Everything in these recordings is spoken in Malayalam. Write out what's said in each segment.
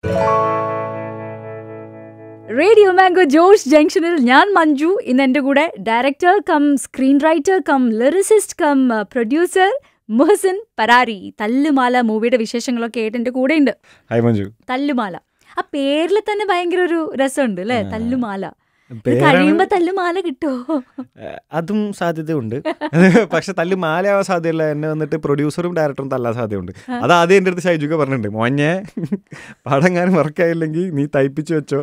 റേഡിയോ മാംഗോ ജോഷ് ജംഗ്ഷനിൽ ഞാൻ മഞ്ജു ഇന്ന് എൻ്റെ കൂടെ director cum screen writer cum lyricist cum producer Muhsin Parari Thallumaala മൂവിയുടെ വിശേഷങ്ങളൊക്കെ ആയിട്ട് എൻ്റെ കൂടെയുണ്ട് ഹായ് മഞ്ജു തല്ലുമാല ആ പേരിൽ തന്നെ ഭയങ്കര ഒരു രസമുണ്ട് അല്ലേ ആ. തല്ലുമാല ഇത് പേരാണ് കഴിയുമ്പോ തല്ലുമാല കിട്ടുമോ ഏഹ്, അതും സാധ്യതയുണ്ട് പക്ഷെ തല്ല് മാലയാവാൻ സാധ്യതയില്ല എന്നെ വന്നിട്ട് പ്രൊഡ്യൂസറും ഡയറക്ടറും തല്ലാൻ സാധ്യതയുണ്ട് അത് ആദ്യം എൻ്റെ അടുത്ത് ഷൈജുക പറഞ്ഞിട്ടുണ്ട് മോഞ്ഞെ പടങ്ങാനും വർക്കായില്ലെങ്കിൽ നീ തയ്പ്പിച്ച് വെച്ചോ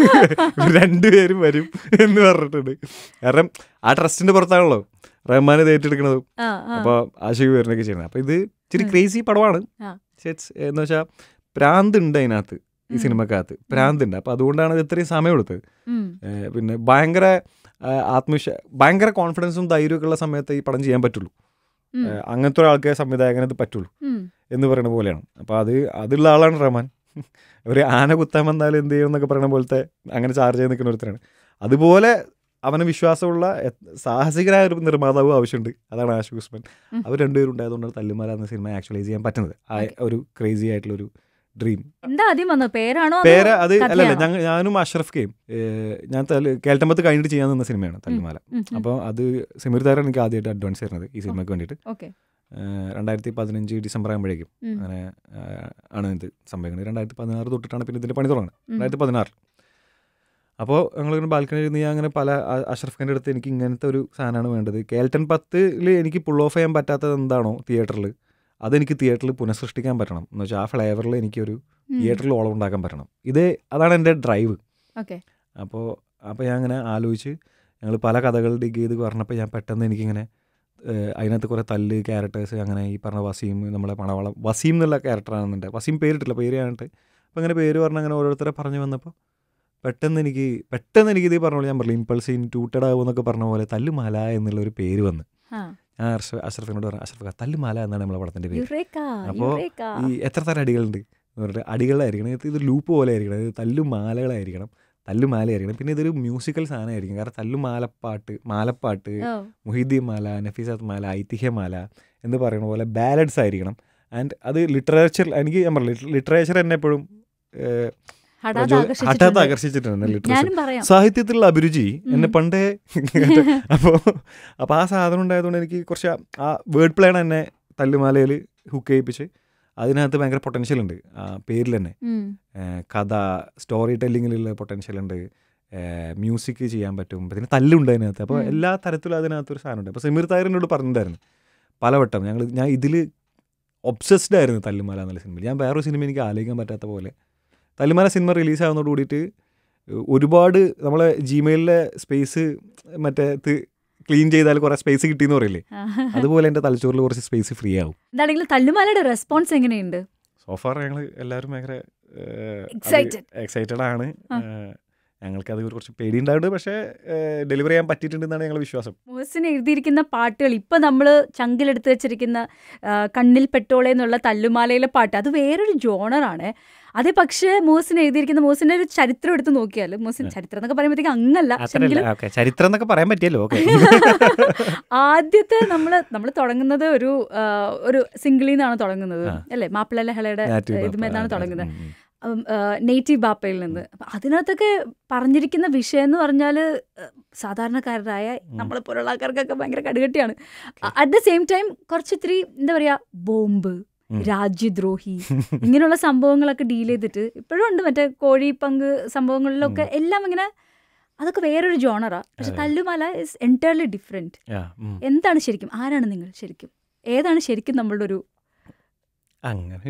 രണ്ടുപേരും വരും എന്ന് പറഞ്ഞിട്ടുണ്ട് കാരണം ആ ട്രസ്റ്റിന്റെ പുറത്താണല്ലോ റഹ്മാൻ ഇത് ഏറ്റെടുക്കണതും ആ, ആ. അപ്പോൾ ആശിക് വരുന്നൊക്കെ ചെയ്യുന്നത് അപ്പോൾ ഇത് ഇച്ചിരി ഉം. ക്രേസി പടമാണ് ആ. എന്ന് വെച്ചാൽ പ്രാന്ത് ഉണ്ട് അതിനകത്ത് ഈ ഉം. സിനിമക്കകത്ത് പ്രാന്ത് ഉണ്ട് അപ്പോൾ അതുകൊണ്ടാണ് ഇത് ഇത്രയും സമയം എടുത്തത് ഉം. ഏഹ് പിന്നെ ഭയങ്കര ആഹ് ആത്മവിശ്വാ ഭയങ്കര കോൺഫിഡൻസും ധൈര്യമൊക്കെ ഉള്ള സമയത്ത് ഈ പടം ചെയ്യാൻ പറ്റുള്ളൂ ഉം. ഏഹ് അങ്ങനത്തെ ഒരാൾക്ക് സംവിധായകന് ഇത് പറ്റുള്ളൂ ഉം. എന്ന് പറയുന്ന പോലെയാണ് അപ്പോൾ അത് അതുള്ള ആളാണ് റഹ്മാൻ ഒരു ആന കുത്താൻ വന്നാൽ എന്ത് ചെയ്യും എന്നൊക്കെ പറയുന്ന പോലത്തെ അങ്ങനെ ചാർജ് ചെയ്ത് നിൽക്കുന്ന ഒരുത്തരാണ് അതുപോലെ അവന് വിശ്വാസമുള്ള എ- സാഹസികനായ ഒരു നിർമ്മാതാവും ആവശ്യമുണ്ട് അതാണ് ആശു ഉസ്മാൻ ഉം. അവർ രണ്ടുപേരും ഉണ്ടായതുകൊണ്ടാണ് തല്ലുമാല എന്ന സിനിമ ആക്ച്വലൈസ് ചെയ്യാൻ പറ്റുന്നത് ആ Okay. ഒരു ക്രേസി ആയിട്ടുള്ള ഒരു ഡ്രീം എന്താ ആദ്യം വന്നത് പേരാണോ അതോ പേര് അത് അല്ലല്ല കഥയാണോ? ഞങ്ങൾ ഞാനും അഷ്റഫ് കെയും ഏഹ് ഞാൻ തല്ല് കേൾട്ടമ്പത്ത് കഴിഞ്ഞിട്ട് ചെയ്യാൻ നിന്ന സിനിമയാണ് തല്ലുമാല ഉം, ഉം. അപ്പോൾ അത് സെമീർ താരാണ് എനിക്ക് ആദ്യമായിട്ട് അഡ്വാൻസ് തരുന്നത് ഈ സിനിമയ്ക്ക് വേണ്ടിയിട്ട് ഓക്കെ ഏഹ് രണ്ടായിരത്തി പതിനഞ്ച് ഡിസംബർ ആകുമ്പോഴേക്കും ഉം. അങ്ങനെ ഏഹ് ആണ് ഇത് സംഭവിക്കുന്നത് രണ്ടായിരത്തി പതിനാറ് തൊട്ടിട്ടാണ് പിന്നെ ഇതിൻ്റെ പണി തുടങ്ങുന്നത് ഉം. രണ്ടായിരത്തി പതിനാറ് അപ്പോൾ ഞങ്ങളിങ്ങനെ ബാൽക്കണിയിൽ ഇരുന്ന് ഞാൻ അങ്ങനെ പല അ- അഷ്റഫ് ഖാൻ്റെ അടുത്ത് എനിക്ക് ഇങ്ങനത്തെ ഒരു സാധനമാണ് വേണ്ടത് കേൾട്ടൺ പത്തിൽ എനിക്ക് പുൾ ഓഫ് ചെയ്യാൻ പറ്റാത്തത് എന്താണോ തിയേറ്ററിൽ അതെനിക്ക് തിയേറ്ററിൽ പുനഃസൃഷ്ടിക്കാൻ പറ്റണം എന്ന് വെച്ചാൽ ആ ഫ്ലേവറിൽ എനിക്കൊരു തിയേറ്ററിൽ ഓളം ഉണ്ടാക്കാൻ പറ്റണം ഇത് അതാണ് എൻ്റെ ഡ്രൈവ് ഓക്കെ അപ്പോൾ അപ്പോൾ ഞാൻ അങ്ങനെ ആലോചിച്ച് ഞങ്ങൾ പല കഥകൾ ഡിഗ് ചെയ്ത് പറഞ്ഞപ്പോൾ ഞാൻ പെട്ടെന്ന് എനിക്കിങ്ങനെ ഏഹ്, അതിനകത്ത് കുറേ തല്ല് ക്യാരക്ടേഴ്സ് അങ്ങനെ ഈ പറഞ്ഞ വസീം നമ്മളെ പണവളം വസീം എന്നുള്ള ക്യാരക്ടറാണെന്നുണ്ട് വസീം പേരിട്ടില്ല പേര് ഞാനിട്ട് അപ്പോൾ അങ്ങനെ പേര് പറഞ്ഞ് അങ്ങനെ ഓരോരുത്തരെ പറഞ്ഞു വന്നപ്പോൾ പെട്ടെന്ന് എനിക്ക് പെട്ടെന്ന് എനിക്ക് ഇത് പറഞ്ഞ പോലെ ഞാൻ പറഞ്ഞു ഇമ്പൾസ് ഇൻറ്റൂട്ടഡ് ആകുമെന്നൊക്കെ പറഞ്ഞ പോലെ തല്ലുമാല എന്നുള്ളൊരു പേര് വന്ന് ആ ഞാൻ അഷ്റഫ് അഷ്റഫിനോട് പറഞ്ഞു അഷ്റഫ് തല്ലുമാല എന്നാണ് നമ്മളെ പടത്തിൻ്റെ പേര് യുറേക്ക അപ്പോ യുറേക്ക ഈ എത്ര തരം അടികളുണ്ട് എന്ന് പറഞ്ഞിട്ട് അടികളിലായിരിക്കണം ഇത് ഇത് ലൂപ്പ് പോലെ ആയിരിക്കണം ഇത് തല്ലുമാലകളായിരിക്കണം തല്ലുമാലയായിരിക്കണം പിന്നെ ഇതൊരു മ്യൂസിക്കൽ സാധനമായിരിക്കും കാരണം തല്ലുമാലപ്പാട്ട് മാലപ്പാട്ട് ഓ മുഹിദ്ദീൻ മാല നഫീസത്ത് മാല ഐതിഹ്യമാല എന്ന് പറയുന്ന പോലെ ബാലൻസ് ആയിരിക്കണം ആൻഡ് അത് ലിറ്ററേച്ചർ എനിക്ക് ഞാൻ പറഞ്ഞു ലിറ്ററേച്ചർ എന്നെ എപ്പോഴും ഏഹ്, ഹഠാത് പ്രചോ- ഹഠാത്ത് ആകർഷിച്ചിട്ടുണ്ട്. ആകർഷിച്ചിട്ടുണ്ട് ലിറ്ററേച്ചർ ഞാനും പറയാം സാഹിത്യത്തിലുള്ള അഭിരുചി എന്നെ ഉം. പണ്ടേ അപ്പോൾ അപ്പോൾ ആ സാധനം ഉണ്ടായതുകൊണ്ട് എനിക്ക് കുറച്ച് ആ- ആ വേർഡ് പ്ലേയാണ് എന്നെ തല്ലുമാലയിൽ ഹുക്ക് ചെയ്യിപ്പിച്ച് അതിനകത്ത് ഭയങ്കര പൊട്ടൻഷ്യൽ ഉണ്ട് ആ പേരിൽ തന്നെ ഉം. ഏഹ് കഥ സ്റ്റോറി ടെല്ലിങ്ങിലുള്ള പൊട്ടൻഷ്യൽ ഉണ്ട് മ്യൂസിക് ചെയ്യാൻ പറ്റും പിന്നെ തല്ലുണ്ട് അതിനകത്ത് അപ്പോൾ ഉം. എല്ലാ എല്ലാ തരത്തിലും അതിനകത്തൊരു സാധനമുണ്ട് അപ്പോൾ സമീർ തായറിനോട് പറഞ്ഞിട്ടുണ്ടായിരുന്നു പലവട്ടം ഞങ്ങൾ ഞാൻ ഇതിൽ ഒബ്സസ്ഡ് ആയിരുന്നു തല്ലുമാല എന്നുള്ള സിനിമയിൽ ഞാൻ വേറൊരു സിനിമ എനിക്ക് ആലോചിക്കാൻ പറ്റാത്ത പോലെ തല്ലുമാല സിനിമ റിലീസ് ആവുന്നതോട് കൂടിയിട്ട് ഒരുപാട് നമ്മളെ ജിമെയിലിലെ സ്പേസ് മറ്റേ ക്ലീൻ ചെയ്താൽ കുറേ സ്പേസ് കിട്ടിയെന്ന് പറയില്ലേ ആ. അതുപോലെ എൻ്റെ തലച്ചോറിൽ കുറച്ച് സ്പേസ് ഫ്രീ ആവും എന്താണെങ്കിലും തല്ലുമാലയുടെ റെസ്പോൺസ് എങ്ങനെയുണ്ട് സോഫാർ ഞങ്ങൾ എല്ലാവരും ഭയങ്കര Excited. എക്സൈറ്റഡ് ആണ് ആ. ഏഹ്, ഞങ്ങൾക്കത് കുറച്ച് പേടിയുണ്ടാവുണ്ട് പക്ഷേ ഡെലിവറി ചെയ്യാൻ പറ്റിയിട്ടുണ്ടെന്നാണ് ഞങ്ങൾ വിശ്വാസം മുഹസിൻ എഴുതിയിരിക്കുന്ന പാട്ടുകൾ ഇപ്പൊ നമ്മള് ചങ്കിലെടുത്ത് വെച്ചിരിക്കുന്ന ആ, കണ്ണിൽ പെട്ടോളെ എന്നുള്ള തല്ലുമാലയിലെ പാട്ട് അത് വേറൊരു ജോണറാണ് അതേ പക്ഷേ മുഹസിൻ എഴുതിയിരിക്കുന്ന മുഹസിന്റെ ഒരു ചരിത്രം എടുത്ത് നോക്കിയാൽ മുഹസിൻ ചരിത്രം എന്നൊക്കെ പറയുമ്പോഴത്തേക്ക് അങ്ങല്ല പക്ഷെങ്കിലും ഓക്കെ ചരിത്രം എന്നൊക്കെ പറയാൻ പറ്റിയല്ലോ ഓക്കെ ആദ്യത്തെ നമ്മൾ നമ്മൾ തുടങ്ങുന്നത് ഒരു ആ, ഒരു സിംഗിളിൽ നിന്നാണ് തുടങ്ങുന്നത് ആ. അല്ലേ മാപ്പിള ലഹളയുടെ ഇതുമെന്നാണ് തുടങ്ങുന്നത് ഉം, ഉം. നേറ്റീവ് ബാപ്പയിൽ നിന്ന് അപ്പം അതിനകത്തൊക്കെ പറഞ്ഞിരിക്കുന്ന വിഷയം എന്ന് പറഞ്ഞാൽ സാധാരണക്കാരായ നമ്മളെ പോലുള്ള ആൾക്കാർക്കൊക്കെ ഭയങ്കര കടുകട്ടിയാണ് അറ്റ് ദ സെയിം ടൈം കുറച്ച് ഇത്തിരി എന്താ പറയുക ബോംബ് ഉം. രാജ്യദ്രോഹി ഇങ്ങനെയുള്ള സംഭവങ്ങളൊക്കെ ഡീൽ ചെയ്തിട്ട് ഇപ്പോഴും ഉണ്ട് മറ്റേ കോഴി പങ്ക് സംഭവങ്ങളിലൊക്കെ എല്ലാം ഇങ്ങനെ അതൊക്കെ വേറൊരു ജോണറാ പക്ഷെ അതെ. Thallumaala is entirely different Yeah, ഉം. എന്താണ് ശരിക്കും ആരാണ് നിങ്ങൾ ശരിക്കും ഏതാണ് ശരിക്കും നമ്മളുടെ ഒരു അങ്ങനെ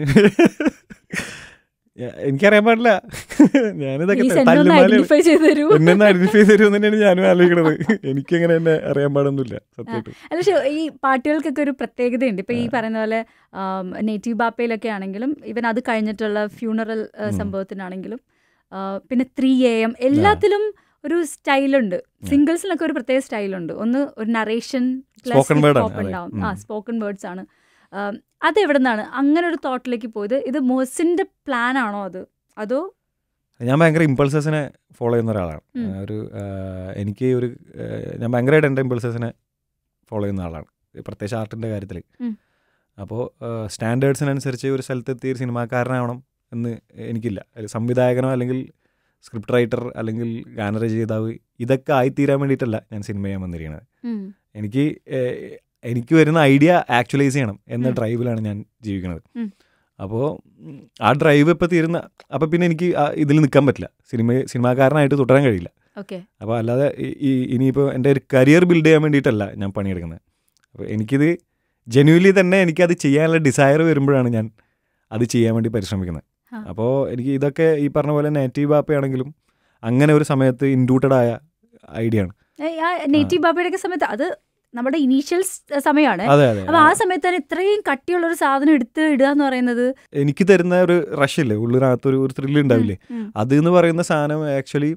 ഞാ- എനിക്കറിയാൻ പാടില്ല ഞാനിതൊക്കെ Please എന്നെ ഒന്ന് തല്ലുമാല ഐഡന്റിഫൈ ചെയ്ത് തരൂ എന്നെ ഐഡന്റിഫൈ തരുമെന്ന് തന്നെയാണ് ഞാനും ആലോചിക്കണത് എനിക്കങ്ങനെ എന്നെ അറിയാൻ പാടൊന്നുമില്ല സത്യമായിട്ടും അല്ല പക്ഷേ ഈ പാട്ടുകൾക്കൊക്കെ ഒരു പ്രത്യേകതയുണ്ട് ഇപ്പൊ ഈ പറയുന്ന പോലെ നേറ്റീവ് ബാപ്പയിലൊക്കെ ആണെങ്കിലും ഇവൻ അത് കഴിഞ്ഞിട്ടുള്ള ഫ്യൂണറൽ ഉം. സംഭവത്തിനാണെങ്കിലും ആ, പിന്നെ ത്രീ എ എം എല്ലാത്തിലും ഒരു സ്റ്റൈലുണ്ട് സിംഗിൾസിനൊക്കെ ഒരു പ്രത്യേക സ്റ്റൈലുണ്ട് ഒന്ന് ഒരു നറേഷൻ Spoken word ആണ്, അതെ. ഉണ്ടാവും ആ ഉം. സ്പോക്കൺ വേർഡ്സ് ആണ് ആ, അത് എവിടെ നിന്നാണ് അങ്ങനെ ഒരു തോട്ടിലേക്ക് പോയത് ഇത് മോസിന്റെ പ്ലാൻ ആണോ അത് അതോ ഞാൻ ഭയങ്കര ഇമ്പൾസസിനെ ഫോളോ ചെയ്യുന്ന ഒരാളാണ് ഉം. ആ, ഒരു ആ, എനിക്ക് ഒരു ആ, ഞാൻ ഭയങ്കരമായിട്ട് എൻ്റെ ഇമ്പൾസസിനെ ഫോളോ ചെയ്യുന്ന ആളാണ് പ്രത്യേകിച്ച് ആർട്ടിൻ്റെ കാര്യത്തിൽ ഉം. അപ്പോൾ സ്റ്റാൻഡേർഡ്സിനനുസരിച്ച് ഒരു സ്ഥലത്തെത്തി ഒരു സിനിമാക്കാരനാവണം എന്ന് എനിക്കില്ല ഒരു സംവിധായകനോ അല്ലെങ്കിൽ സ്ക്രിപ്റ്റ് റൈറ്റർ അല്ലെങ്കിൽ ഗാനരചയിതാവ് ഇതൊക്കെ ആയിത്തീരാൻ വേണ്ടിയിട്ടല്ല ഞാൻ സിനിമ ചെയ്യാൻ വന്നിരിക്കുന്നത് ഉം. എനിക്ക് ഏഹ്, എനിക്ക് വരുന്ന ഐഡിയ ആക്ച്വലൈസ് ചെയ്യണം എന്ന ഉം. ഡ്രൈവിലാണ് ഞാൻ ജീവിക്കുന്നത് ഉം. അപ്പോൾ ആ ഡ്രൈവ് ഇപ്പോൾ തീരുന്ന അപ്പോൾ പിന്നെ എനിക്ക് ഇതിൽ നിൽക്കാൻ പറ്റില്ല സിനിമ സിനിമാക്കാരനായിട്ട് തുടരാൻ കഴിയില്ല ഓക്കെ അപ്പോൾ അല്ലാതെ ഈ- ഈ ഇനിയിപ്പോൾ എൻ്റെ ഒരു കരിയർ ബിൽഡ് ചെയ്യാൻ വേണ്ടിയിട്ടല്ല ഞാൻ പണിയെടുക്കുന്നത് അപ്പോൾ എനിക്കിത് ജെന്യൂലി തന്നെ എനിക്കത് ചെയ്യാനുള്ള ഡിസയർ വരുമ്പോഴാണ് ഞാൻ അത് ചെയ്യാൻ വേണ്ടി പരിശ്രമിക്കുന്നത് ആ. അപ്പോൾ എനിക്ക് ഇതൊക്കെ ഈ പറഞ്ഞ പോലെ നേറ്റീവ് ആപ്പയാണെങ്കിലും അങ്ങനെ ഒരു സമയത്ത് ഇൻഡ്യൂട്ടഡ് ആയ ഐഡിയ ആണ് ആ നേറ്റീവ് ബാബയുടെ ഒക്കെ സമയത്ത് അത് നമ്മുടെ ഇനീഷ്യൽ സമയമാണ് അതെ അതെ അപ്പൊ ആ സമയത്ത് തന്നെ ഇത്രയും കട്ടിയുള്ള ഒരു സാധനം എടുത്ത് ഇടുക എന്ന് പറയുന്നത് എനിക്ക് തരുന്ന ഒരു റഷ് ഇല്ലേ ഉള്ളിനകത്തൊരു ഒരു ത്രില്ല് ഉണ്ടാവില്ലേ ഉം. അത് എന്ന് പറയുന്ന സാധനം ആക്ച്വലി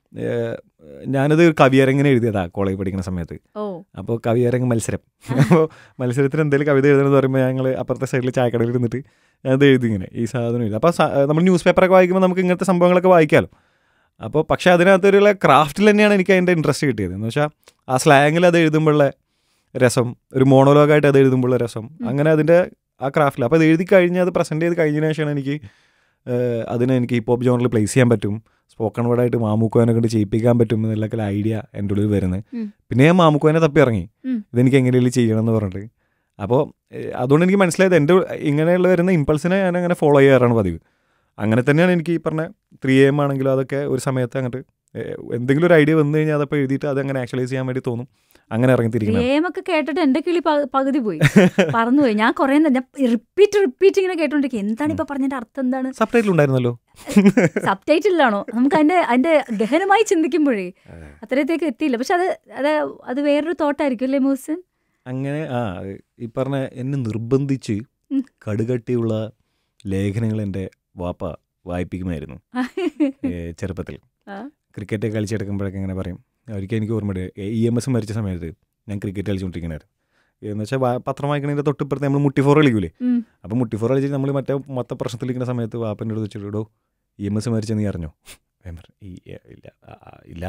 ഞാനത് കവിയരങ്ങനെ എഴുതിയതാ കോളേജ് പഠിക്കുന്ന സമയത്ത് ഓ അപ്പോൾ കവിയരങ്ങ് മത്സരം അപ്പോൾ മത്സരത്തിന് എന്തെങ്കിലും കവിത എഴുതണമെന്ന് പറയുമ്പോൾ ഞങ്ങൾ അപ്പുറത്തെ സൈഡിൽ ചായക്കടയിൽ ഇരുന്നിട്ട് അത് എഴുതി ഇങ്ങനെ ഈ സാധനം എഴുതി അപ്പോൾ നമ്മൾ ന്യൂസ് പേപ്പറൊക്കെ വായിക്കുമ്പോൾ നമുക്ക് ഇങ്ങനത്തെ സംഭവങ്ങളൊക്കെ വായിക്കാമല്ലോ അപ്പോൾ പക്ഷേ അതിനകത്തൊരു ക്രാഫ്റ്റിൽ തന്നെയാണ് എനിക്ക് അതിൻ്റെ ഇൻട്രസ്റ്റ് കിട്ടിയത് എന്ന് വെച്ചാൽ ആ സ്ലാങ്ങിൽ അത് എഴുതുമ്പോഴുള്ള രസം ഒരു മോണോലോഗായിട്ട് അത് എഴുതുമ്പോഴുള്ള രസം അങ്ങനെ അതിൻ്റെ ആ ക്രാഫ്റ്റിൽ അപ്പോൾ അത് എഴുതി കഴിഞ്ഞ് അത് പ്രസൻറ്റ് ചെയ്ത് കഴിഞ്ഞതിന് ശേഷമാണ് എനിക്ക് ഏഹ്, അതിനെ എനിക്ക് ഹിപ്പ് ഹോപ്പ് ജോണറിൽ പ്ലേസ് ചെയ്യാൻ പറ്റും സ്പോക്കൺ വേർഡായിട്ട് മാമുക്കോനെ കൊണ്ട് ചെയ്യിപ്പിക്കാൻ പറ്റും എന്നുള്ളൊക്കെ ഐഡിയ എൻ്റെ ഉള്ളിൽ വരുന്നത് ഉം. പിന്നെ ഞാൻ മാമുക്കോനെ തപ്പി ഇറങ്ങി ഉം. ഇതെനിക്ക് എങ്ങനെയെങ്കിലും ചെയ്യണം എന്ന് പറഞ്ഞിട്ട് അപ്പോൾ ഏഹ്, അതുകൊണ്ട് എനിക്ക് മനസ്സിലായത് എൻ്റെ ഇങ്ങനെയുള്ള വരുന്ന ഇമ്പൾസിനെ ഞാൻ അങ്ങനെ ഫോളോ ചെയ്യാറാണ് പതിവ് അങ്ങനെ തന്നെയാണ് എനിക്ക് ഈ പറഞ്ഞ ത്രീ എം ആണെങ്കിലും അതൊക്കെ ഒരു സമയത്ത് അങ്ങോട്ട് ഏഹ്, എന്തെങ്കിലും ഒരു ഐഡിയ വന്നു കഴിഞ്ഞാൽ അതപ്പോൾ എഴുതിയിട്ട് അതങ്ങനെ ആക്ച്വലൈസ് ചെയ്യാൻ വേണ്ടി തോന്നും അങ്ങനെ ഇറങ്ങിത്തിരിക്കുന്നത് ഒക്കെ കേട്ടിട്ട് എന്റെ കിളി പ- പകുതി പോയി പറന്നുപോയി ഞാൻ കുറെ ഞാൻ റിപ്പീറ്റ് റിപ്പീറ്റ് ഇങ്ങനെ കേട്ടോണ്ടിരിക്കും എന്താണ് ഇപ്പൊ പറഞ്ഞതിന്റെ അർത്ഥം എന്താണ് സബ് ടൈറ്റിൽ ഉണ്ടായിരുന്നല്ലോ സബ് ടൈറ്റിലാണോ നമുക്ക് അതിന്റെ അതിന്റെ ഗഹനമായി ചിന്തിക്കുമ്പോഴേ അത്രയത്തേക്ക് എത്തിയില്ല പക്ഷെ അത് അത് അത് വേറൊരു തോട്ടായിരിക്കും അല്ലേ മൂസൻ അങ്ങനെ ആ അത് ഈ പറഞ്ഞ എന്നെ നിർബന്ധിച്ച് ഉം. കടുകട്ടിയുള്ള ലേഖനങ്ങൾ എൻ്റെ വാപ്പ വായിപ്പിക്കുമായിരുന്നു ഏ, ചെറുപ്പത്തിൽ ആ. ക്രിക്കറ്റ് കളിച്ചെടുക്കുമ്പോഴൊക്കെ ഇങ്ങനെ പറയും ഒരിക്കൽ എനിക്ക് ഓർമ്മയുണ്ട് ഇ എം എസ് മരിച്ച സമയത്ത് ഞാൻ ക്രിക്കറ്റ് കളിച്ചുകൊണ്ടിരിക്കണായിരുന്നു എന്ന് വെച്ചാൽ വാ- പത്രം വായിക്കണതിൻ്റെ തൊട്ടിപ്പുറത്ത് നമ്മൾ മുട്ടിഫോർ കളിക്കൂലേ ഉം. അപ്പോൾ മുട്ടിഫോർ കളിച്ച് നമ്മൾ മറ്റേ മൊത്ത പ്രശ്നത്തിലിരിക്കുന്ന സമയത്ത് വാപ്പൻ്റെ അടുത്ത് വെച്ചിട്ടോ ഇ എം എസ് മരിച്ച നീ അറിഞ്ഞോ ഞാൻ പറഞ്ഞു, "ഈ, ഏ, ഇല്ല ആ, ആ, ഇല്ല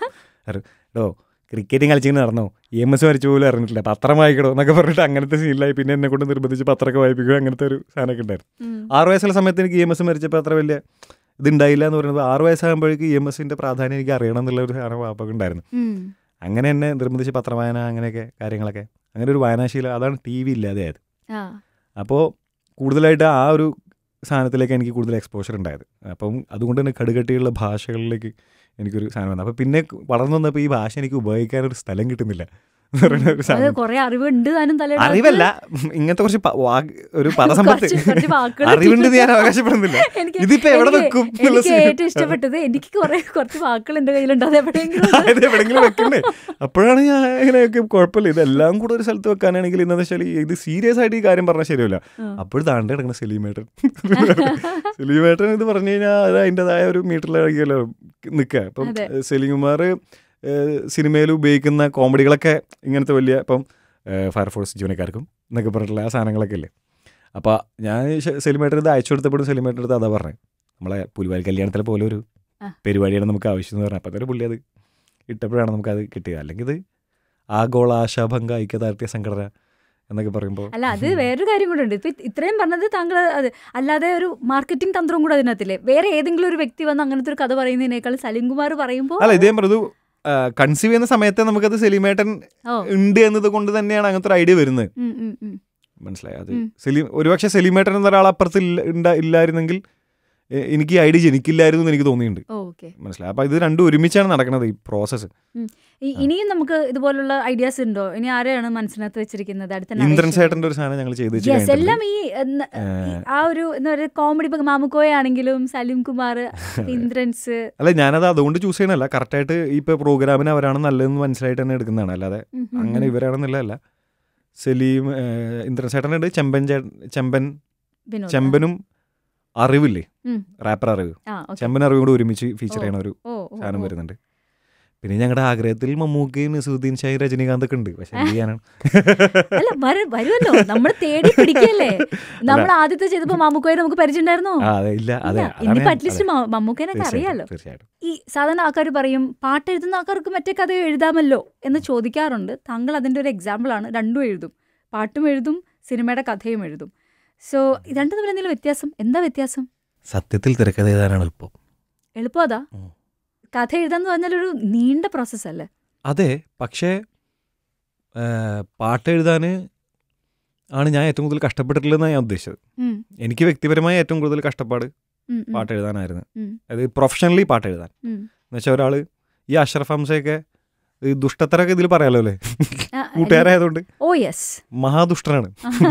ഡോ ക്രിക്കറ്റും കളിച്ചിങ്ങനെ നടന്നോ ഇ എം എസ് മരിച്ച പോലും അറിഞ്ഞിട്ടില്ല പത്രം വായിക്കണോ എന്നൊക്കെ പറഞ്ഞിട്ട് അങ്ങനത്തെ സീനിലായി പിന്നെ എന്നെ കൊണ്ട് നിർബന്ധിച്ച് പത്രമൊക്കെ വായിപ്പിക്കുക അങ്ങനത്തെ ഒരു സാധനമൊക്കെ ഉണ്ടായിരുന്നു ഉം. ആറ് വയസ്സുള്ള സമയത്ത് എനിക്ക് ഇ എം എസ് മരിച്ചപ്പോൾ അത്ര വലിയ ഇതുണ്ടായില്ല എന്ന് പറയുന്നത് ആറ് വയസ്സാകുമ്പോഴേക്ക് ഇ എം എസിൻ്റെ പ്രാധാന്യം എനിക്ക് അറിയണം എന്നുള്ള ഒരു സാധനം വാപ്പൊക്കെ ഉണ്ടായിരുന്നു ഉം. അങ്ങനെ എന്നെ നിർബന്ധിച്ച് പത്രവായന അങ്ങനെയൊക്കെ കാര്യങ്ങളൊക്കെ അങ്ങനെ ഒരു വായനാശീലം അതാണ് ടി വി ഇല്ലാതെ ആയത് ആ. അപ്പോൾ കൂടുതലായിട്ട് ആ ഒരു സാധനത്തിലേക്ക് എനിക്ക് കൂടുതൽ എക്സ്പോഷർ ഉണ്ടായത് അപ്പം അതുകൊണ്ട് തന്നെ കടുകട്ടിയുള്ള ഭാഷകളിലേക്ക് എനിക്കൊരു സാധനം വന്നു അപ്പോൾ പിന്നെ വളർന്നു വന്നപ്പോൾ ഈ ഭാഷ എനിക്ക് ഉപയോഗിക്കാനൊരു സ്ഥലം കിട്ടുന്നില്ല എന്ന് പറയുന്ന ഒരു അത് സാധനം കൊറേ അറിവുണ്ട് താനും തലയുടെ അകത്ത്. അറിവല്ല ഇങ്ങനത്തെ കുറച്ച് പ- വാ- ഒരു പദസമ്പത്ത് കുറച്ച് കുറച്ച് വാക്കുകൾ അറിവുണ്ട് ഞാൻ അവകാശപ്പെടുന്നില്ല എനിക്ക് ഇതിപ്പോ എവിടെ എനിക്ക് വെക്കും എന്നുള്ള എനിക്ക് സീൻ. ഏറ്റവും ഇഷ്ടപ്പെട്ടത് എനിക്ക് കുറെ കുറച്ച് വാക്കുകൾ എന്റെ കയ്യിലുണ്ട് അത് എവിടെയെങ്കിലും ഇത് എവിടെയെങ്കിലും വെക്കണ്ടേ അപ്പോഴാണ് ഞാൻ ഇങ്ങനെയൊക്കെ കുഴപ്പമില്ല ഇതെല്ലാം കൂടെ ഒരു സ്ഥലത്ത് വെക്കാനാണെങ്കിൽ ഇന്നെന്ന് വെച്ചാൽ ഇത് സീരിയസ് ആയിട്ട് ഈ കാര്യം പറഞ്ഞാൽ ശരിയല്ല ആ. അപ്പോൾ താണ്ടെ കിടക്കുന്ന സെലീമേട്ടൻ സെലീമേട്ടൻ ഇത് പറഞ്ഞു കഴിഞ്ഞാൽ അത് അതിൻ്റെതായ ഒരു മീറ്ററിലായിരിക്കുമല്ലോ നിൽക്കുക ഇപ്പം അതെ. സെലിംകുമാർ സിനിമയിൽ ഉപയോഗിക്കുന്ന കോമഡികളൊക്കെ ഇങ്ങനത്തെ വലിയ ഇപ്പം ഫയർഫോഴ്സ് ജീവനക്കാർക്കും എന്നൊക്കെ പറഞ്ഞിട്ടുള്ള ആ സാധനങ്ങളൊക്കെ ഇല്ലേ അപ്പോൾ ഞാൻ ശ- സെലിമേട്ടൻ ഇത് അയച്ചു കൊടുത്തപ്പോഴും സെലിമേട്ടൻ അടുത്ത് അതാ പറഞ്ഞത് നമ്മളെ പുലിവാൽ കല്യാണത്തിലെ പോലെ ഒരു ആ. പരിപാടിയാണ് നമുക്ക് ആവശ്യം എന്ന് പറഞ്ഞത് അപ്പോൾ അതൊരു പുള്ളി അത് ഇട്ടപ്പോഴാണ് നമുക്കത് കിട്ടിയത് അല്ലെങ്കിൽ ഇത് ആഗോള ആശാഭംഗ ഐക്യദാർഢ്യ സംഘടന എന്നൊക്കെ പറയുമ്പോൾ അല്ല അത് വേറൊരു കാര്യം കൂടെ ഉണ്ട് ഇപ്പൊ ഇത്രയും പറഞ്ഞത് താങ്കൾ അത് അല്ലാതെ ഒരു മാർക്കറ്റിംഗ് തന്ത്രം കൂടെ അതിനകത്തില്ലേ വേറെ ഏതെങ്കിലും ഒരു വ്യക്തി വന്ന് അങ്ങനത്തെ ഒരു കഥ പറയുന്നതിനേക്കാൾ സലിംകുമാർ പറയുമ്പോൾ അല്ല ഇതേ മൃദു കൺസീവ് ചെയ്യുന്ന സമയത്ത് നമുക്കത് സെലിമേട്ടൻ ഓ ഉണ്ട് എന്നത് കൊണ്ട് തന്നെയാണ് അങ്ങനത്തെ ഒരു ഐഡിയ വരുന്നത് ഉം, ഉം, ഉം. മനസ്സിലായി അത് ഉം. സെലീം ഒരുപക്ഷെ സെലിമേട്ടൻ എന്ന ഒരാൾ അപ്പുറത്ത് ഇല്ല- ഇണ്ട- ഇല്ലായിരുന്നെങ്കിൽ എ- എനിക്ക് ഈ ഐഡിയ ജനിക്കില്ലായിരുന്നു എന്ന് എനിക്ക് തോന്നിയിട്ടുണ്ട് ഓ ഓക്കെ മനസ്സിലായി അപ്പോൾ ഇത് രണ്ടും ഒരുമിച്ചാണ് നടക്കുന്നത് ഈ പ്രോസസ്സ് ഇനിയും നമുക്ക് ഇതുപോലുള്ള ഐഡിയാസ് ഉണ്ടോ ഇനി ആരെയാണ് മനസ്സിനകത്ത് വെച്ചിരിക്കുന്നത് അടുത്ത ഇന്ദ്രൻ narration? സേട്ടൻ്റെ ഒരു സാധനം ഞങ്ങൾ ചെയ്ത് വെച്ച് Yes, കഴിഞ്ഞിട്ടുണ്ട്. എല്ലാം ഈ എന്ന- ഈ ആ ഒരു എന്താ പറയുക കോമഡി ഇപ്പൊ മാമുക്കോയ ആണെങ്കിലും സലീം കുമാർ ഇന്ദ്രൻസ് അല്ല ഞാനത് അതുകൊണ്ട് ചൂസ് ചെയ്യണല്ല കറക്റ്റായിട്ട് ഇപ്പോൾ പ്രോഗ്രാമിന് അവരാണ് നല്ലതെന്ന് മനസ്സിലായിട്ട് തന്നെ എടുക്കുന്നതാണ് അല്ലാതെ ഉം, ഉം, അങ്ങനെ ഉം. ഇവരാണെന്നുള്ളതല്ല സലീം ഏഹ്, ഇന്ദ്രൻ ചേട്ടനുണ്ട് ചെമ്പൻ ചേ ചെമ്പൻ വിനോദ്. ചെമ്പനും അറിവില്ലേ ഉം. റാപ്പർ അറിവ് ആ, okay. ചെമ്പൻ അറിവും കൂടെ ഒരുമിച്ച് ഫീച്ചർ ഓ. ചെയ്യണ ഒരു ഓ, ഓ, സാധനം ഓ. വരുന്നുണ്ട് പിന്നെ ഞങ്ങളുടെ ആഗ്രഹത്തിൽ മമ്മൂക്കയും നസുദ്ദീൻ ഷായി രജനീകാന്ത് ഒക്കെ ഉണ്ട് പക്ഷെ എന്ത് ചെയ്യാനാണ് അല്ല വര- വരുമല്ലോ നമ്മൾ തേടി പിടിക്കല്ലേ നമ്മൾ ആദ്യത്തെ ചെയ്തപ്പോ മാമുക്കോയെ നമുക്ക് പരിചയമുണ്ടായിരുന്നോ ആ അതെ ഇല്ല അതെ ഇല്ല. അതാണ് ഇനിയിപ്പോ ഞാൻ- അറ്റ്ലീസ്റ്റ് അതെ, മമ്മൂക്കനൊക്കെ തീർച്ചയായിട്ടും, അറിയാലോ തീർച്ചയായിട്ടും ഈ സാധാരണ ആൾക്കാർ പറയും പാട്ട് എഴുതുന്ന ആൾക്കാർക്ക് മറ്റേ കഥ എഴുതാമല്ലോ എന്ന് ചോദിക്കാറുണ്ട് താങ്കൾ അതിന്റെ ഒരു എക്സാമ്പിൾ ആണ് രണ്ടും എഴുതും പാട്ടും എഴുതും സിനിമയുടെ കഥയും എഴുതും സോ രണ്ടും തമ്മിൽ എന്തെങ്കിലും വ്യത്യാസം എന്താ വ്യത്യാസം സത്യത്തിൽ തിരക്കഥ എഴുതാനാണ് എളുപ്പം എളുപ്പം അതാ ഉം. കഥ എഴുതാന്ന് പറഞ്ഞാൽ ഒരു നീണ്ട പ്രോസസ് അല്ലേ അതെ പക്ഷേ ആ, പാട്ട് എഴുതാൻ ആണ് ഞാൻ ഏറ്റവും കൂടുതൽ കഷ്ടപ്പെട്ടിട്ടുള്ളതെന്നാണ് ഞാൻ ഉദ്ദേശിച്ചത് ഉം, എനിക്ക് വ്യക്തിപരമായി ഏറ്റവും കൂടുതൽ കഷ്ടപ്പാട് ഉം, ഉം, പാട്ട് എഴുതാനായിരുന്നു ഉം. അതായത് പ്രൊഫഷണലി പാട്ട് എഴുതാൻ ഉം. എന്നുവെച്ചാൽ ഒരാൾ ഈ അഷ്റഫ് ഹംസയൊക്കെ ഈ ദുഷ്ടത്തരൊക്കെ ഇതിൽ പറയാലോ അല്ലേ ആ, കൂട്ടുകാരായതുകൊണ്ട് ഓ യെസ് മഹാദുഷ്ടനാണ്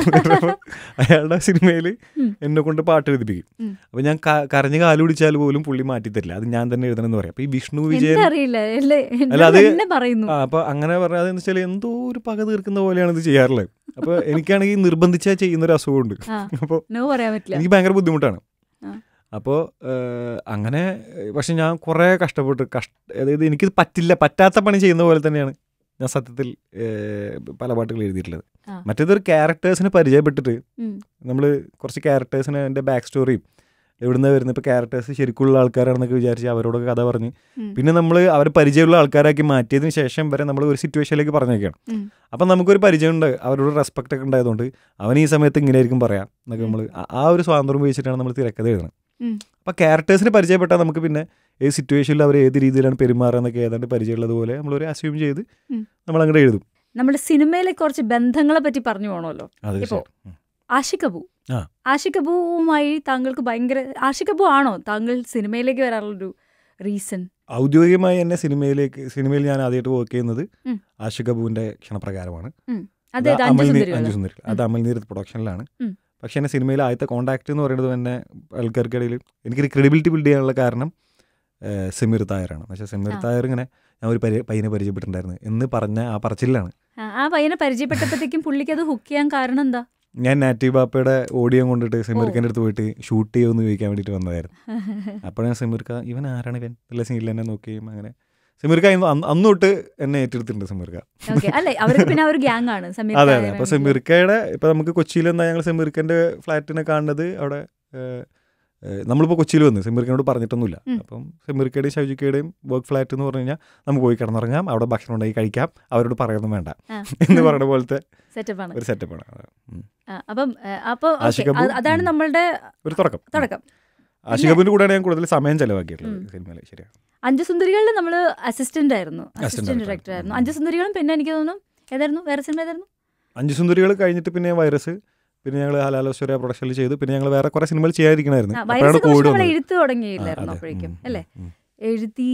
അയാളുടെ സിനിമയിൽ ഉം. എന്നെ കൊണ്ട് പാട്ട് എഴുതിപ്പിക്കും ഉം. അപ്പൊ ഞാൻ ക- കരഞ്ഞ് കാല് പിടിച്ചാൽ പോലും പുള്ളി മാറ്റി തരില്ല അത് ഞാൻ തന്നെ എഴുതണം എന്ന് പറയാം അപ്പൊ ഈ വിഷ്ണു വിജയൻ എന്തറിയില്ല അല്ലേ അല്ല, അത് എന്നെ പറയുന്നു ആ അപ്പൊ അങ്ങനെ പറഞ്ഞാൽ വെച്ചാൽ എന്തോ ഒരു പക തീർക്കുന്ന പോലെയാണ് ഇത് ചെയ്യാറുള്ളത് അപ്പൊ എനിക്കാണെങ്കിൽ നിർബന്ധിച്ചാൽ ചെയ്യുന്ന ഒരു അസുഖമുണ്ട് ആ അപ്പോൾ നോ പറയാൻ പറ്റില്ല എനിക്ക് ഭയങ്കര ബുദ്ധിമുട്ടാണ് ആ. അപ്പോൾ അങ്ങനെ ഏഹ്, പക്ഷെ ഞാൻ കുറേ കഷ്ടപ്പെട്ട് കഷ്ട അതായത് എനിക്കിത് പറ്റില്ല പറ്റാത്ത പണി ചെയ്യുന്ന പോലെ തന്നെയാണ് ഞാൻ സത്യത്തിൽ ഏഹ്, പല പാട്ടുകൾ എഴുതിയിട്ടുള്ളത് ആ. മറ്റേതൊരു ക്യാരക്ടേഴ്സിനെ പരിചയപ്പെട്ടിട്ട് ഉം. നമ്മൾ കുറച്ച് ക്യാരക്ടേഴ്സിനെ എൻ്റെ ബാക്ക് സ്റ്റോറിയും എവിടുന്ന് വരുന്നത് ഇപ്പോൾ ക്യാരക്ടേഴ്സ് ശരിക്കുള്ള ആൾക്കാരാണെന്നൊക്കെ വിചാരിച്ച് അവരോടൊക്കെ കഥ പറഞ്ഞ് ഉം. പിന്നെ നമ്മൾ അവർ പരിചയമുള്ള ആൾക്കാരാക്കി മാറ്റിയതിന് ശേഷം വരെ നമ്മൾ ഒരു സിറ്റുവേഷനിലേക്ക് പറഞ്ഞേക്കാണ് ഉം. അപ്പം നമുക്കൊരു പരിചയമുണ്ട് അവരോട് റെസ്പെക്റ്റ് ഒക്കെ ഉണ്ടായതുകൊണ്ട് അവൻ ഈ സമയത്ത് ഇങ്ങനെ ആയിരിക്കും പറയാം എന്നൊക്കെ നമ്മൾ ആ ഒരു സ്വാതന്ത്ര്യം ഉപയോഗിച്ചിട്ടാണ് നമ്മൾ തിരക്കഥ എഴുതുന്നത് ഉം. അപ്പം ക്യാരക്ടേഴ്സിനെ പരിചയപ്പെട്ടാൽ നമുക്ക് പിന്നെ ഏത് സിറ്റുവേഷനിൽ അവർ ഏത് രീതിയിലാണ് പെരുമാറുക എന്നൊക്കെ ഏതാണ്ട് പരിചയമുള്ളതുപോലെ നമ്മളൊരു അസ്യൂം ചെയ്ത് ഉം. നമ്മൾ അങ്ങോട്ട് എഴുതും നമ്മുടെ സിനിമയിലെ കുറച്ച് ബന്ധങ്ങളെ പറ്റി പറഞ്ഞു പോകണമല്ലോ അത് ഇപ്പോ, ശരി. ഉം. ആഷിക് അബു ആ. ആഷിക് അബുവുമായി താങ്കൾക്ക് ഭയങ്കര ആഷിക് അബു ആണോ താങ്കൾ സിനിമയിലേക്ക് വരാനുള്ളൊരു റീസൺ ഔദ്യോഗികമായി എന്നെ സിനിമയിലേക്ക് സിനിമയിൽ ഞാൻ ആദ്യമായിട്ട് വർക്ക് ചെയ്യുന്നത് ഉം. ആഷിഖ് അബുവിന്റെ ക്ഷണപ്രകാരമാണ് അതെ അത് അഞ്ചു അമൽ നീ- സുന്ദരികൾ അഞ്ചു സുന്ദരി അത് അമൽ നീരത് പ്രൊഡക്ഷനിലാണ് ഉം. പക്ഷേ എന്നെ സിനിമയിൽ ആദ്യത്തെ കോണ്ടാക്ട് എന്ന് പറയുന്നത് തന്നെ ആൾക്കാർക്കിടയിൽ എനിക്കൊരു ക്രെഡിബിലിറ്റി ബിൽഡ് ചെയ്യാനുള്ള കാരണം ഏഹ്, സമീർ തായറാണ് പക്ഷേ സമീർ ആ. തായർ ഇങ്ങനെ ഞാൻ ഒരു പരി പയ്യനെ പരിചയപ്പെട്ടിട്ടുണ്ടായിരുന്നു എന്ന് പറഞ്ഞ ആ പറച്ചിലാണ് ആ പയ്യനെ പരിചയപ്പെട്ടപ്പോഴത്തേക്കും പുള്ളിക്ക് അത് ഹുക്ക് ചെയ്യാൻ കാരണം എന്താ ഞാൻ നാറ്റീവ് ബാപ്പയുടെ ഓഡിയോ കൊണ്ടിട്ട് സമീർഖാൻ്റെ അടുത്ത് പോയിട്ട് ഷൂട്ട് ചെയ്യുമെന്ന് ചോദിക്കാൻ വേണ്ടിയിട്ട് വന്നതായിരുന്നു അപ്പോഴാണ് സമീർക്ക ഇവൻ ആരാണ് ഇവൻ എല്ലാ സീനിൽ എന്നെ നോക്കുകയും അങ്ങനെ സമീർക്ക ഇന്ന് അന്ന് അന്ന് തൊട്ട് എന്നെ ഏറ്റെടുത്തിട്ടുണ്ട് സമീർക്ക ഓക്കെ അല്ലെ അവർക്ക് പിന്നെ ആ ഒരു ഗ്യാങ് ആണ് സമീർ അതെ അതെ തായർ അപ്പോൾ ആണെങ്കിൽ. സെമിർക്കയുടെ ഇപ്പോൾ നമുക്ക് കൊച്ചിയിൽ എന്താ ഞങ്ങൾ സെമിർക്കൻ്റെ ഫ്ലാറ്റിനെ കാണുന്നത് അവിടെ ഏഹ്, ഏഹ്, നമ്മളിപ്പോൾ കൊച്ചിയിൽ വന്ന് സെമിർക്കനോട് പറഞ്ഞിട്ടൊന്നുമില്ല ഉം. അപ്പം സെമിർക്കയുടെയും ഷൗജിക്കയുടെയും വർക്ക് ഫ്ലാറ്റ് എന്ന് പറഞ്ഞു കഴിഞ്ഞാൽ നമുക്ക് പോയി കിടന്നുറങ്ങാം അവിടെ ഭക്ഷണം ഉണ്ടാക്കി കഴിക്കാം അവരോട് പറയൊന്നും വേണ്ട ആ. എന്ന് പറയുന്ന പോലത്തെ സെറ്റപ്പ് ആണ് ഒരു സെറ്റപ്പാണ് ഉം. ആ, അപ്പം ഏ, അപ്പൊ okay, ആഷിക് അബു, അത് അതാണ് ഉം. നമ്മളുടെ ഒരു തുടക്കം തുടക്കം ആഷികബിൻ്റെ കൂടെയാണ് ഞാൻ കൂടുതൽ സമയം ചെലവാക്കിയിട്ടുള്ളത് ഉം. സിനിമയിൽ ശരിയാണ് അഞ്ചു സുന്ദരികളിൽ നമ്മൾ അസിസ്റ്റന്റ് ആയിരുന്നു Assistant അസിസ്റ്റന്റ് director. ഡയറക്ടർ ആയിരുന്നു ഉം. അഞ്ചു സുന്ദരികളും പിന്നെ എനിക്ക് തോന്നുന്നു ഏതായിരുന്നു വേറെ സിനിമ ഏതായിരുന്നു അഞ്ച് സുന്ദരികൾ കഴിഞ്ഞിട്ട് പിന്നെ വൈറസ് പിന്നെ ഞങ്ങൾ ഹലാലോശ്വര പ്രൊഡക്ഷനിൽ ചെയ്തു പിന്നെ ഞങ്ങൾ വേറെ കുറേ സിനിമകൾ ചെയ്യാതിരിക്കണമായിരുന്നു ആ, അപ്പോഴാണ് വൈറസ് കോവിഡ് നമ്മൾ വന്നത് എഴുത്ത് ആ, തുടങ്ങിയില്ലായിരുന്നു അതെ. അപ്പോഴേക്കും ഉം, അല്ലേ ഉം. എഴുതി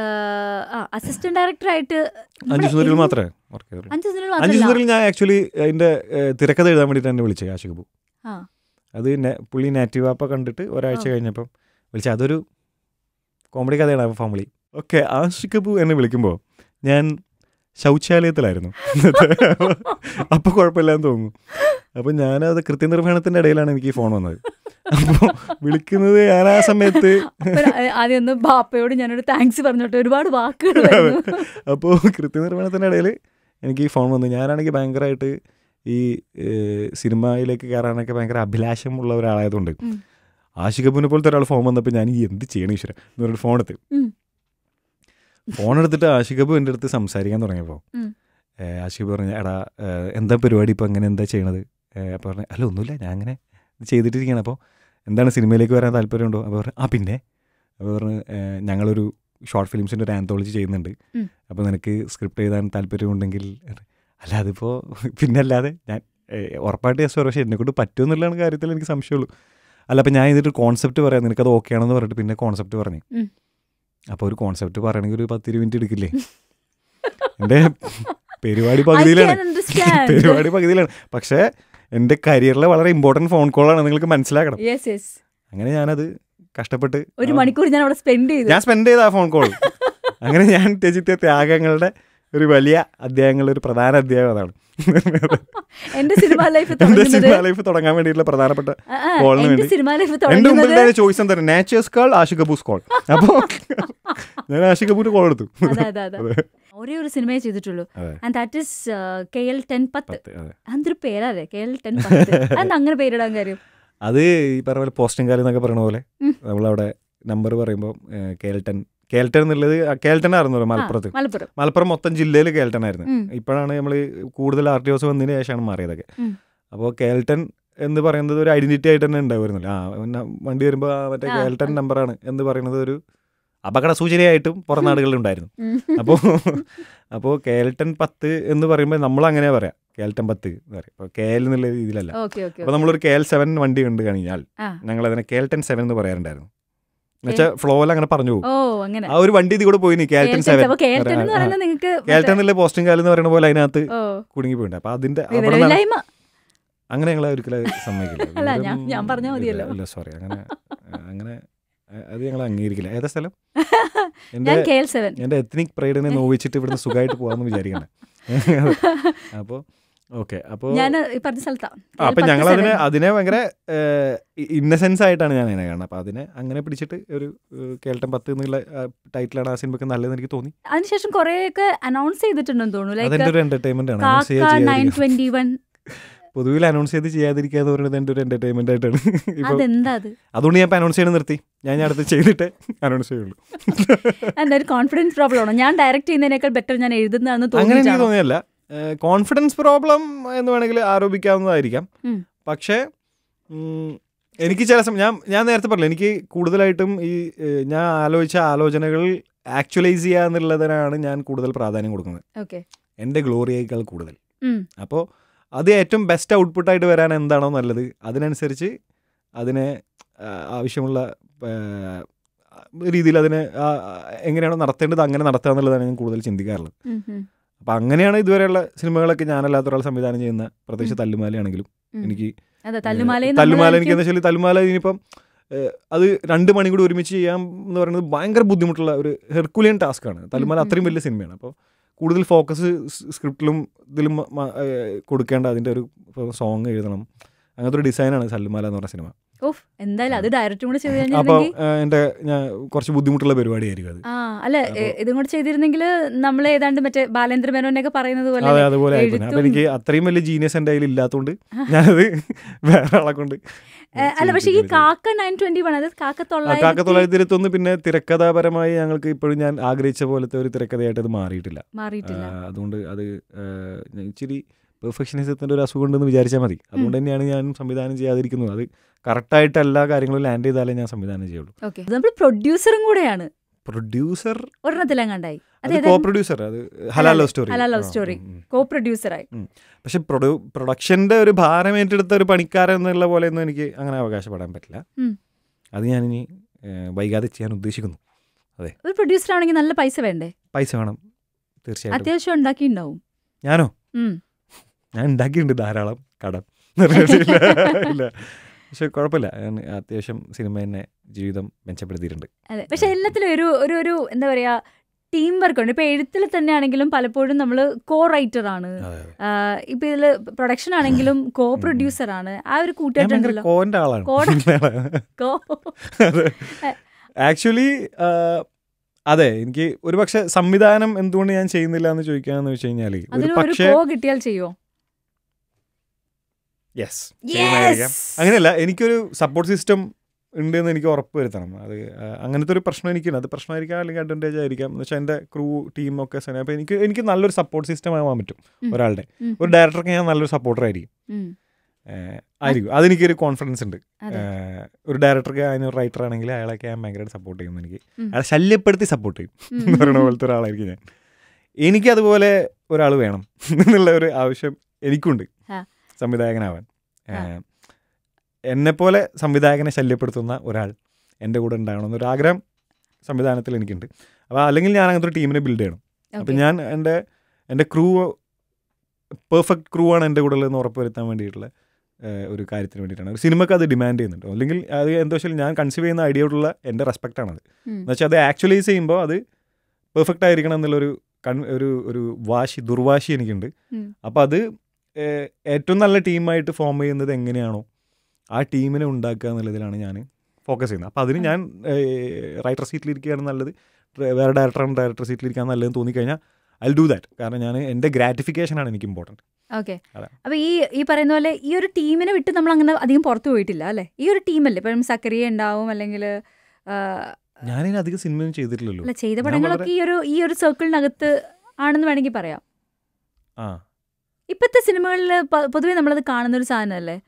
ആ അസിസ്റ്റന്റ് ഡയറക്ടർ ആയിട്ട് അഞ്ച് നമ്മുടെ സുന്ദരികൾ എന്ത്- മാത്രമേ വർക്ക് ചെയ്തുള്ളൂ അഞ്ചു സുന്ദരികൾ അഞ്ച് മാത്രമല്ല സുന്ദരിൽ ഞാൻ ആക്ച്വലി അതിന്റെ ഏഹ്, തിരക്കഥ എഴുതാൻ വേണ്ടിയിട്ട് എന്നെ വിളിച്ചത് ആഷിക് ബു ആ. അത് നെ- പുള്ളി നാറ്റീവ് ആപ്പ കണ്ടിട്ട് ഒരാഴ്ച ആ. കഴിഞ്ഞപ്പം വിളിച്ച അതൊരു കോമഡി കഥയാണ് ഫാമിലി ഓക്കെ ആഷിക് ബു എന്നെ വിളിക്കുമ്പോൾ ഞാൻ ശൗചാലയത്തിലായിരുന്നു അപ്പോൾ കുഴപ്പമില്ലാന്ന് തോന്നുന്നു അപ്പം ഞാനത് കൃത്യനിർവഹണത്തിൻ്റെ ഇടയിലാണ് എനിക്ക് ഈ ഫോൺ വന്നത് അപ്പോൾ വിളിക്കുന്നത് ഞാൻ ആ സമയത്ത് അപ്പൊ ആ- ആദ്യം ഒന്ന് ബാപ്പയോട് ഞാനൊരു താങ്ക്സ് പറഞ്ഞോട്ടെ ഒരുപാട് വാക്കുകൾ വരുന്നു. അപ്പോൾ കൃത്യനിർവഹണത്തിൻ്റെ ഇടയിൽ എനിക്ക് ഈ ഫോൺ വന്നു ഞാനാണെങ്കിൽ ഭയങ്കരമായിട്ട് ഈ ഏഹ്, സിനിമയിലേക്ക് കയറാനൊക്കെ ഭയങ്കര അഭിലാഷമുള്ള ഒരാളായതുകൊണ്ട് ഉം. ആഷികബുവിനെ പോലത്തെ ഒരാൾ ഫോൺ വന്നപ്പോൾ ഞാൻ ഈ എന്ത് ചെയ്യണം ഈശ്വര എന്ന് പറഞ്ഞിട്ട് ഫോൺ എടുത്ത് ഉം. ഫോൺ എടുത്തിട്ട് ആഷികബു എൻ്റെ അടുത്ത് സംസാരിക്കാൻ തുടങ്ങിയപ്പോൾ ഉം. ആഷികബ് പറഞ്ഞു എടാ ഏഹ്, എന്താ പരിപാടി ഇപ്പോൾ അങ്ങനെ എന്താ ചെയ്യണത് അപ്പോൾ പറഞ്ഞു അല്ല ഒന്നുമില്ല ഞാൻ അങ്ങനെ ഇത് ചെയ്തിട്ടിരിക്കുകയാണ് അപ്പോൾ എന്താണ് സിനിമയിലേക്ക് വരാൻ താല്പര്യമുണ്ടോ അപ്പോൾ പറഞ്ഞു ആ പിന്നെ അപ്പോൾ പറഞ്ഞു "ഏഹ്, ഞങ്ങളൊരു ഷോർട്ട് ഫിലിംസിൻ്റെ ഒരു ആന്തോളജി ചെയ്യുന്നുണ്ട് ഉം. അപ്പോൾ നിനക്ക് സ്ക്രിപ്റ്റ് എഴുതാൻ താല്പര്യമുണ്ടെങ്കിൽ അല്ല അതിപ്പോൾ പിന്നെ അല്ലാതെ ഞാൻ ഏഹ്, ഉറപ്പായിട്ട് യെസ് പക്ഷേ എന്നെക്കൊണ്ട് പറ്റുമെന്നുള്ളതാണ് കാര്യത്തിൽ എനിക്ക് സംശയമുള്ളൂ അല്ല അപ്പം ഞാൻ ഇതിൻ്റെ കോൺസെപ്റ്റ് പറയാം നിനക്കത് ഓക്കെ ആണെന്ന് പറഞ്ഞിട്ട് പിന്നെ കോൺസെപ്റ്റ് പറഞ്ഞു ഉം. അപ്പോൾ ഒരു കോൺസെപ്റ്റ് പറയണമെങ്കിൽ ഒരു പത്തിരു മിനിറ്റ് എടുക്കില്ലേ എൻ്റെ പരിപാടി I പകുതിയിലാണ് can understand. പരിപാടി പകുതിയിലാണ് പക്ഷേ എൻ്റെ കരിയറിലെ വളരെ ഇമ്പോർട്ടൻറ്റ് ഫോൺ കോളാണ് നിങ്ങൾക്ക് മനസ്സിലാക്കണം Yes, yes. അങ്ങനെ ഞാനത് കഷ്ടപ്പെട്ട് ഒരു ആ, മണിക്കൂർ ഞാൻ അവിടെ സ്പെൻഡ് ചെയ്തു ഞാൻ സ്പെൻഡ് ചെയ്ത ആ ഫോൺ കോൾ അങ്ങനെ ഞാൻ ത്യജിച്ച ത്യാഗങ്ങളുടെ ഒരു വലിയ അധ്യായങ്ങളുടെ ഒരു പ്രധാന അധ്യായം അതാണ് എന്റെ സിനിമ ലൈഫ് എൻ്റെ തുടങ്ങുന്നത് സിനിമ ലൈഫ് തുടങ്ങാൻ വേണ്ടിയിട്ടുള്ള പ്രധാനപ്പെട്ട ആ, ആ, കോളിന് എന്റെ വേണ്ടി. സിനിമ ലൈഫ് എന്റെ മുമ്പിൽ തുടങ്ങുന്നത് ചോയ്സ് എന്താ നാച്ചേഴ്സ് കാൾ ആഷിക് കപൂസ് കോൾ അപ്പോൾ ഞാൻ ആഷിക് കപൂർ കോൾ എടുത്തു അതെ അതെ അതെ അതെ. ഒരേ ഒരു സിനിമയെ ചെയ്തിട്ടുള്ളൂ അതെ and that is K L ten പത്ത് പത്ത് അതെ അതൊരു പേരല്ലേ കെ എൽ ടെൻ പത്ത് അതെന്താ അങ്ങനെ പേരിടാൻ കാര്യം അത് ഈ പറഞ്ഞ പോലെ പോസ്റ്റിംഗ് കാലം എന്നൊക്കെ പറയണ പോലെ ഉം. നമ്മളവിടെ നമ്പർ പറയുമ്പോൾ കേൾട്ടൻ കേൾട്ടൻ എന്നുള്ളത് കേൾട്ടൻ ആയിരുന്നല്ലോ മലപ്പുറത്ത് മലപ്പുറം മലപ്പുറം മൊത്തം ജില്ലയിൽ കേൾട്ടൻ ആയിരുന്നു ഉം. ഇപ്പോഴാണ് നമ്മൾ കൂടുതൽ ആർ ടി ഒസ് വന്നതിന് ശേഷമാണ് മാറിയതൊക്കെ ഉം. അപ്പോൾ കേൾട്ടൻ എന്ന് പറയുന്നത് ഒരു ഐഡന്റിറ്റി ആയിട്ട് തന്നെ ഉണ്ടാവുമായിരുന്നല്ലോ ആ പിന്നെ വണ്ടി വരുമ്പോൾ മറ്റേ ആ, കേൾട്ടൻ ആ. നമ്പറാണ് എന്ന് പറയുന്നത് ഒരു അപകട സൂചനയായിട്ടും പുറം നാടുകളിൽ ഉണ്ടായിരുന്നു അപ്പോൾ അപ്പോൾ കേൾട്ടൻ പത്ത് എന്ന് പറയുമ്പോൾ നമ്മൾ അങ്ങനെ പറയാം കേൾട്ടൻ പത്ത് എന്ന് പറയും അപ്പോൾ കേൽ എന്നുള്ള രീതിയിലല്ല ഓക്കെ ഓക്കെ അപ്പോൾ നമ്മളൊരു കെ എൽ സെവൻ വണ്ടി കണ്ടു കഴിഞ്ഞാൽ ആ. ഞങ്ങൾ അതിനെ കേൾട്ടൻ സെവൻ എന്ന് പറയാറുണ്ടായിരുന്നു എന്നുവെച്ചാൽ ഫ്ലോയിൽ അങ്ങനെ പറഞ്ഞു പോകും ഓ അങ്ങനെ ആ ഒരു വണ്ടി ഇത് കൂടെ പോയിനി കേൾട്ടൻ സെവൻ അപ്പൊ കേൾട്ടൻ എന്ന് പറയുന്നത് നിങ്ങൾക്ക് കേൾട്ടൻ എന്നുള്ള പോസ്റ്റും കാലം എന്ന് പറയുന്ന പോലെ അതിനകത്ത് ഓ കുടുങ്ങി പോയിട്ടുണ്ട് അപ്പോൾ അതിന്റെ അവിടെ നട- വിവരമില്ലായ്മ അങ്ങനെ ഞങ്ങൾ ഒരിക്കലും സമ്മതിക്കില്ല അല്ല, വിവരം- ഞാൻ- ഞാൻ പറഞ്ഞാ മതിയല്ലോ. ഇല്ല സോറി അങ്ങനെ അങ്ങനെ അഹ് അത് ഞങ്ങൾ അംഗീകരിക്കില്ല ഏതാ സ്ഥലം എൻ്റെ ഞാൻ കെ എൽ സെവൻ എൻ്റെ എത്നിക് പ്രൈഡിനെ നോവിച്ചിട്ട് ഇവിടുന്ന് സുഖമായിട്ട് പോകാമെന്ന് വിചാരിക്കണേ അപ്പോൾ ഓക്കെ അപ്പോൾ ഞാൻ ഈ പറഞ്ഞ സ്ഥലത്താ അപ്പം ഞങ്ങൾ അതിനെ അതിനെ ഭയങ്കര ഇന്നസെൻസ് ആയിട്ടാണ് ഞാൻ അതിനെ കാണുന്നത് അപ്പോൾ അതിനെ അങ്ങനെ പിടിച്ചിട്ട് ഒരു ഏഹ്, കേൾട്ടൻ പത്ത് എന്നുള്ള ടൈറ്റിലാണ് ആ സിനിമയ്ക്ക് നല്ലതെന്ന് എനിക്ക് തോന്നി അതിനുശേഷം കുറെയൊക്കെ അനൗൺസ് ചെയ്തിട്ടുണ്ടെന്ന് തോന്നുന്നു അതെൻ്റെ ലൈക്ക് ഒരു എന്റർടൈൻമെന്റ് ആണ് announce കാക്ക ചെയ്യാ- നയൻ ചെയ്യാതിരിക്കുക. ട്വന്റി വൺ പൊതുവിൽ അനൗൺസ് ചെയ്ത് ചെയ്യാതിരിക്കുക എന്ന് പറയുന്നത് എൻ്റെ ഒരു എന്റർടൈൻമെന്റ് ആയിട്ടാണ് ഇപ്പോൾ അതെന്താ അത് അതുകൊണ്ട് ഞാൻ അനൗൺസ് ചെയ്യണം നിർത്തി ഞാൻ ഞാൻ അടുത്ത് ചെയ്തിട്ട് അനൗൺസ് ചെയ്യുള്ളൂ എന്താ ഒരു കോൺഫിഡൻസ് പ്രോബ്ലം ആണോ ഞാൻ ഡയറക്റ്റ് ചെയ്യുന്നതിനേക്കാൾ ബെറ്റർ ഞാൻ എഴുതുന്നതാണെന്ന് അങ്ങനെ എനിക്ക് തോന്നിയിട്ടാണോ തോന്നിയല്ല കോൺഫിഡൻസ് പ്രോബ്ലം എന്ന് വേണമെങ്കിൽ ആരോപിക്കാവുന്നതായിരിക്കാം ഉം. പക്ഷേ ഉം, എനിക്ക് ചില സമയം ഞാൻ ഞാൻ നേരത്തെ പറഞ്ഞില്ല എനിക്ക് കൂടുതലായിട്ടും ഈ ഏഹ്, ഞാൻ ആലോചിച്ച ആലോചനകൾ ആക്ച്വലൈസ് ചെയ്യുക എന്നുള്ളതിനാണ് ഞാൻ കൂടുതൽ പ്രാധാന്യം കൊടുക്കുന്നത് ഓക്കെ എൻ്റെ ഗ്ലോറിയേക്കാൾ കൂടുതൽ അപ്പോൾ അത് ഏറ്റവും ബെസ്റ്റ് ഔട്ട്പുട്ടായിട്ട് വരാൻ എന്താണോ നല്ലത് അതിനനുസരിച്ച് അതിനെ ആ, ആവശ്യമുള്ള ആ, രീതിയിൽ അതിനെ ആ, എങ്ങനെയാണോ നടത്തേണ്ടത് അങ്ങനെ നടത്തുക എന്നുള്ളതാണ് ഞാൻ കൂടുതൽ ചിന്തിക്കാറുള്ളത് അപ്പം അങ്ങനെയാണ് ഇതുവരെയുള്ള സിനിമകളൊക്കെ ഞാനല്ലാത്ത ഒരാൾ സംവിധാനം ചെയ്യുന്ന പ്രത്യേകിച്ച് ഉം. തല്ലുമാലയാണെങ്കിലും എനിക്ക് അതെ തല്ലുമാലയും തല്ലുമാല നമ്മളായിരിക്കും- എനിക്ക് എന്താ വെച്ചാൽ തല്ലുമാല ഇനിയിപ്പം ഏഹ്, അത് രണ്ട് മണി കൂടി ഒരുമിച്ച് ചെയ്യാം എന്ന് പറയുന്നത് ഭയങ്കര ബുദ്ധിമുട്ടുള്ള ഒരു ഹെർക്കുലിയൻ ടാസ്ക്കാണ് തല്ലുമാല ഉം, അത്രയും ഉം. വലിയ സിനിമയാണ് അപ്പോൾ കൂടുതൽ ഫോക്കസ് സ്ക്രിപ്റ്റിലും ഇതിലും മ- മ- ഏഹ്, കൊടുക്കേണ്ട അതിൻ്റെ ഒരു സോങ് എഴുതണം അങ്ങനത്തെ ഒരു ഡിസൈനാണ് സല്ലുമാല എന്ന് പറഞ്ഞ സിനിമ ഓഫ് എന്തായാലും അത് ഡയറക്റ്റും കൂടെ ചെയ്ത് അപ്പോൾ കഴിഞ്ഞിരുന്നെങ്കിൽ എൻ്റെ ഞാൻ കുറച്ച് ബുദ്ധിമുട്ടുള്ള പരിപാടിയായിരിക്കും അത് ആ അല്ല എ- ഇതും കൂടെ ചെയ്തിരുന്നെങ്കിൽ നമ്മൾ ഏതാണ്ട് മറ്റേ ബാലേന്ദ്ര മേനോനൊക്കെ പറയുന്നത് പോലെ അതെ അതുപോലെ ആയിപ്പോയി അപ്പോൾ എഴുത്തും- എനിക്ക് അത്രയും വലിയ ജീനിയസ് എൻ്റെ കയ്യിൽ ഇല്ലാത്തതുകൊണ്ട് ഞാനത് വേറെ ആളെ കൊണ്ട് ഏ, അല്ല പക്ഷേ ഈ കാക്ക നയൻ ട്വന്റി വൺ അത് കാക്ക ആ, കാക്ക തൊള്ളായിരത്തി തൊള്ളായിരത്തി ഇരുപത്തൊന്ന് പിന്നെ തിരക്കഥാപരമായി ഞങ്ങൾക്ക് ഇപ്പോഴും ഞാൻ ആഗ്രഹിച്ച പോലത്തെ ഒരു തിരക്കഥയായിട്ട് അത് മാറിയിട്ടില്ല മാറിയിട്ടില്ല ആ, അതുകൊണ്ട് അത് ആ, ഞാൻ ഇച്ചിരി പെർഫെക്ഷനിസത്തിൻ്റെ ഒരു അസുഖം ഉണ്ടെന്ന് വിചാരിച്ചാൽ മതി അതുകൊണ്ട് തന്നെയാണ് ഞാൻ സംവിധാനം ചെയ്യാതിരിക്കുന്നത് അത് കറക്റ്റായിട്ട് എല്ലാ കാര്യങ്ങളും ലാൻഡ് ചെയ്താലേ ഞാൻ സംവിധാനം ചെയ്യുള്ളൂ ഓക്കെ നമ്മൾ പ്രൊഡ്യൂസറും കൂടെയാണ് പ്രൊഡ്യൂസർ ഒരെണ്ണത്തിലെങ്ങാണ്ടായി അത് അതെ കോ പ്രൊഡ്യൂസർ അത് Halal love story Halal love story co പ്രൊഡ്യൂസറായി പക്ഷെ പ്രൊഡ്യൂ പ്രൊഡക്ഷൻ്റെ ഒരു ഭാരം ഏറ്റെടുത്ത ഒരു പണിക്കാരൻ എന്നുള്ള പോലെ ഒന്നും എനിക്ക് അങ്ങനെ അവകാശപ്പെടാൻ പറ്റില്ല ഉം. അത് ഞാനിനി ഏ, വൈകാതെ ചെയ്യാൻ ഉദ്ദേശിക്കുന്നു ഒരു പ്രൊഡ്യൂസർ ആണെങ്കിൽ നല്ല പൈസ വേണ്ടേ പൈസ വേണം തീർച്ചയായിട്ടും അത്യാവശ്യം ഉണ്ടാക്കിയിട്ടുണ്ടാവും ഞാനോ ഉം. ഞാൻ ഉണ്ടാക്കിയിട്ടുണ്ട് ധാരാളം കടം ഇല്ല, ഇല്ല പക്ഷെ കുഴപ്പമില്ല ഞാൻ അത്യാവശ്യം സിനിമ തന്നെ ജീവിതം മെച്ചപ്പെടുത്തിയിട്ടുണ്ട് അതെ പക്ഷെ എല്ലാത്തിലും ഒരു ഒരു ഒരു എന്താ പറയാ ടീം വർക്ക് ഉണ്ട് ഇപ്പൊ എഴുത്തിൽ തന്നെയാണെങ്കിലും പലപ്പോഴും നമ്മൾ കോ റൈറ്റർ ആണ് ആഹ് ഇപ്പൊ ഇതില് പ്രൊഡക്ഷൻ ആണെങ്കിലും കോ പ്രൊഡ്യൂസർ ആണ് ആ ഒരു ഞാൻ ഭയങ്കര കൂട്ടുകാരുണ്ടല്ലോ കോന്റെ ആളാണ് കോട- കോ ആക്ച്വലി അതെ എനിക്ക് ഒരു പക്ഷെ സംവിധാനം എന്തുകൊണ്ട് ഞാൻ ചെയ്യുന്നില്ല എന്ന് ചോദിക്കാന്ന് വെച്ച് കഴിഞ്ഞാൽ ഒരു അതിന് ഒരു പക്ഷേ കോ കിട്ടിയാൽ ചെയ്യോ യെസ് അങ്ങനെയല്ല എനിക്കൊരു സപ്പോർട്ട് സിസ്റ്റം ഉണ്ട് എന്ന് എനിക്ക് ഉറപ്പ് വരുത്തണം അത് ആ, അങ്ങനത്തെ ഒരു പ്രശ്നം എനിക്കുണ്ട് അത് പ്രശ്നമായിരിക്കാം അല്ലെങ്കിൽ അഡ്വാൻറ്റേജ് ആയിരിക്കാം എന്ന് വെച്ചാൽ എൻ്റെ ക്രൂ ടീമൊക്കെ സന അപ്പോൾ എനിക്ക് എനിക്ക് നല്ലൊരു സപ്പോർട്ട് സിസ്റ്റം ആവാൻ പറ്റും ഉം. ഒരാളുടെ ഉം. ഒരു ഡയറക്ടർക്ക് ഞാൻ നല്ലൊരു സപ്പോർട്ടർ ആയിരിക്കും ഉം. ഏഹ്, ആയിരിക്കും അതെനിക്കൊരു കോൺഫിഡൻസ് ഉണ്ട് അതെ. ഏഹ്, ഒരു ഡയറക്ടർക്ക് അതിന് റൈറ്റർ ആണെങ്കിൽ അയാളൊക്കെ ഞാൻ ഭയങ്കരമായിട്ട് സപ്പോർട്ട് ചെയ്യും എനിക്ക് ഉം. അയാളെ ശല്യപ്പെടുത്തി സപ്പോർട്ട് ചെയ്യും ഉം. എന്ന് പറയുന്ന പോലത്തെ ഒരാളായിരിക്കും ഞാൻ എനിക്കതുപോലെ ഒരാൾ വേണം എന്നുള്ള ഒരു ആവശ്യം എനിക്കുണ്ട് ആ. സംവിധായകനാവാൻ ആ. ഏഹ്, എന്നെപ്പോലെ സംവിധായകനെ ശല്യപ്പെടുത്തുന്ന ഒരാൾ എൻ്റെ കൂടെ ഉണ്ടാവണം എന്നൊരു ആഗ്രഹം സംവിധാനത്തിൽ എനിക്കുണ്ട് അപ്പോൾ അല്ലെങ്കിൽ ഞാൻ അങ്ങനത്തെ ഒരു ടീമിനെ ബിൽഡ് ചെയ്യണം അപ്പം Okay. ഞാൻ എൻ്റെ എൻ്റെ ക്രൂ പെർഫെക്റ്റ് ക്രൂ ആണ് എൻ്റെ കൂടെ ഉള്ളതെന്ന് ഉറപ്പ് വരുത്താൻ വേണ്ടിയിട്ടുള്ള ഏഹ്, ഒരു കാര്യത്തിന് വേണ്ടിയിട്ടാണ് ഒരു സിനിമക്ക് അത് ഡിമാൻഡ് ചെയ്യുന്നുണ്ട് അല്ലെങ്കിൽ അത് എന്താ വെച്ചാൽ ഞാൻ കൺസീവ് ചെയ്യുന്ന ഐഡിയയോടുള്ള എൻ്റെ റെസ്പെക്റ്റ് ആണത് ഉം. എന്ന് വെച്ചാൽ അത് ആക്ച്വലൈസ് ചെയ്യുമ്പോൾ അത് പെർഫെക്റ്റ് ആയിരിക്കണം എന്നുള്ളൊരു കൺ ഒരു ഒരു വാശി ദുർവാശി എനിക്കുണ്ട് ഉം. അപ്പോൾ അത് ഏഹ്, ഏറ്റവും നല്ല ടീമായിട്ട് ഫോം ചെയ്യുന്നത് എങ്ങനെയാണോ ആ ടീമിനെ ഉണ്ടാക്കുക എന്നുള്ളതിലാണ് ഞാൻ ഫോക്കസ് ചെയ്യുന്നത് അപ്പോൾ അതിന് ഞാൻ റൈറ്റർ സീറ്റിലിരിക്കുകയാണ് നല്ലത് വേറെ ഡയറക്ടറാണ് ഡയറക്ടർ സീറ്റിലിരിക്കാൻ നല്ലതെന്ന് തോന്നിക്കഴിഞ്ഞാൽ ഐ ഡു ദാറ്റ് കാരണം ഞാൻ എൻ്റെ ഗ്രാറ്റിഫിക്കേഷനാണ് എനിക്ക് ഇമ്പോർട്ടൻറ്റ് ഓക്കെ അതെ. അപ്പൊ ഈ ഈ പറയുന്ന പോലെ ഈ ഒരു ടീമിനെ വിട്ട് നമ്മൾ അങ്ങനെ അധികം പുറത്തു പോയിട്ടില്ല അല്ലെ ഈ ഒരു ടീമല്ലേ ഇപ്പം സക്കറിയ ഉണ്ടാവും അല്ലെങ്കിൽ ഞാനിനി അധികം സിനിമയൊന്നും ചെയ്തിട്ടില്ലല്ലോ അല്ല ചെയ്ത ഞാൻ പടങ്ങളൊക്കെ ഈ ഒരു ഈ ഒരു സർക്കിളിനകത്ത് ആണെന്ന് വേണമെങ്കിൽ പറയാം ആ ഇപ്പോഴത്തെ സിനിമകളിൽ പൊതുവെ നമ്മളത് കാണുന്ന ഒരു സാധനമല്ലേ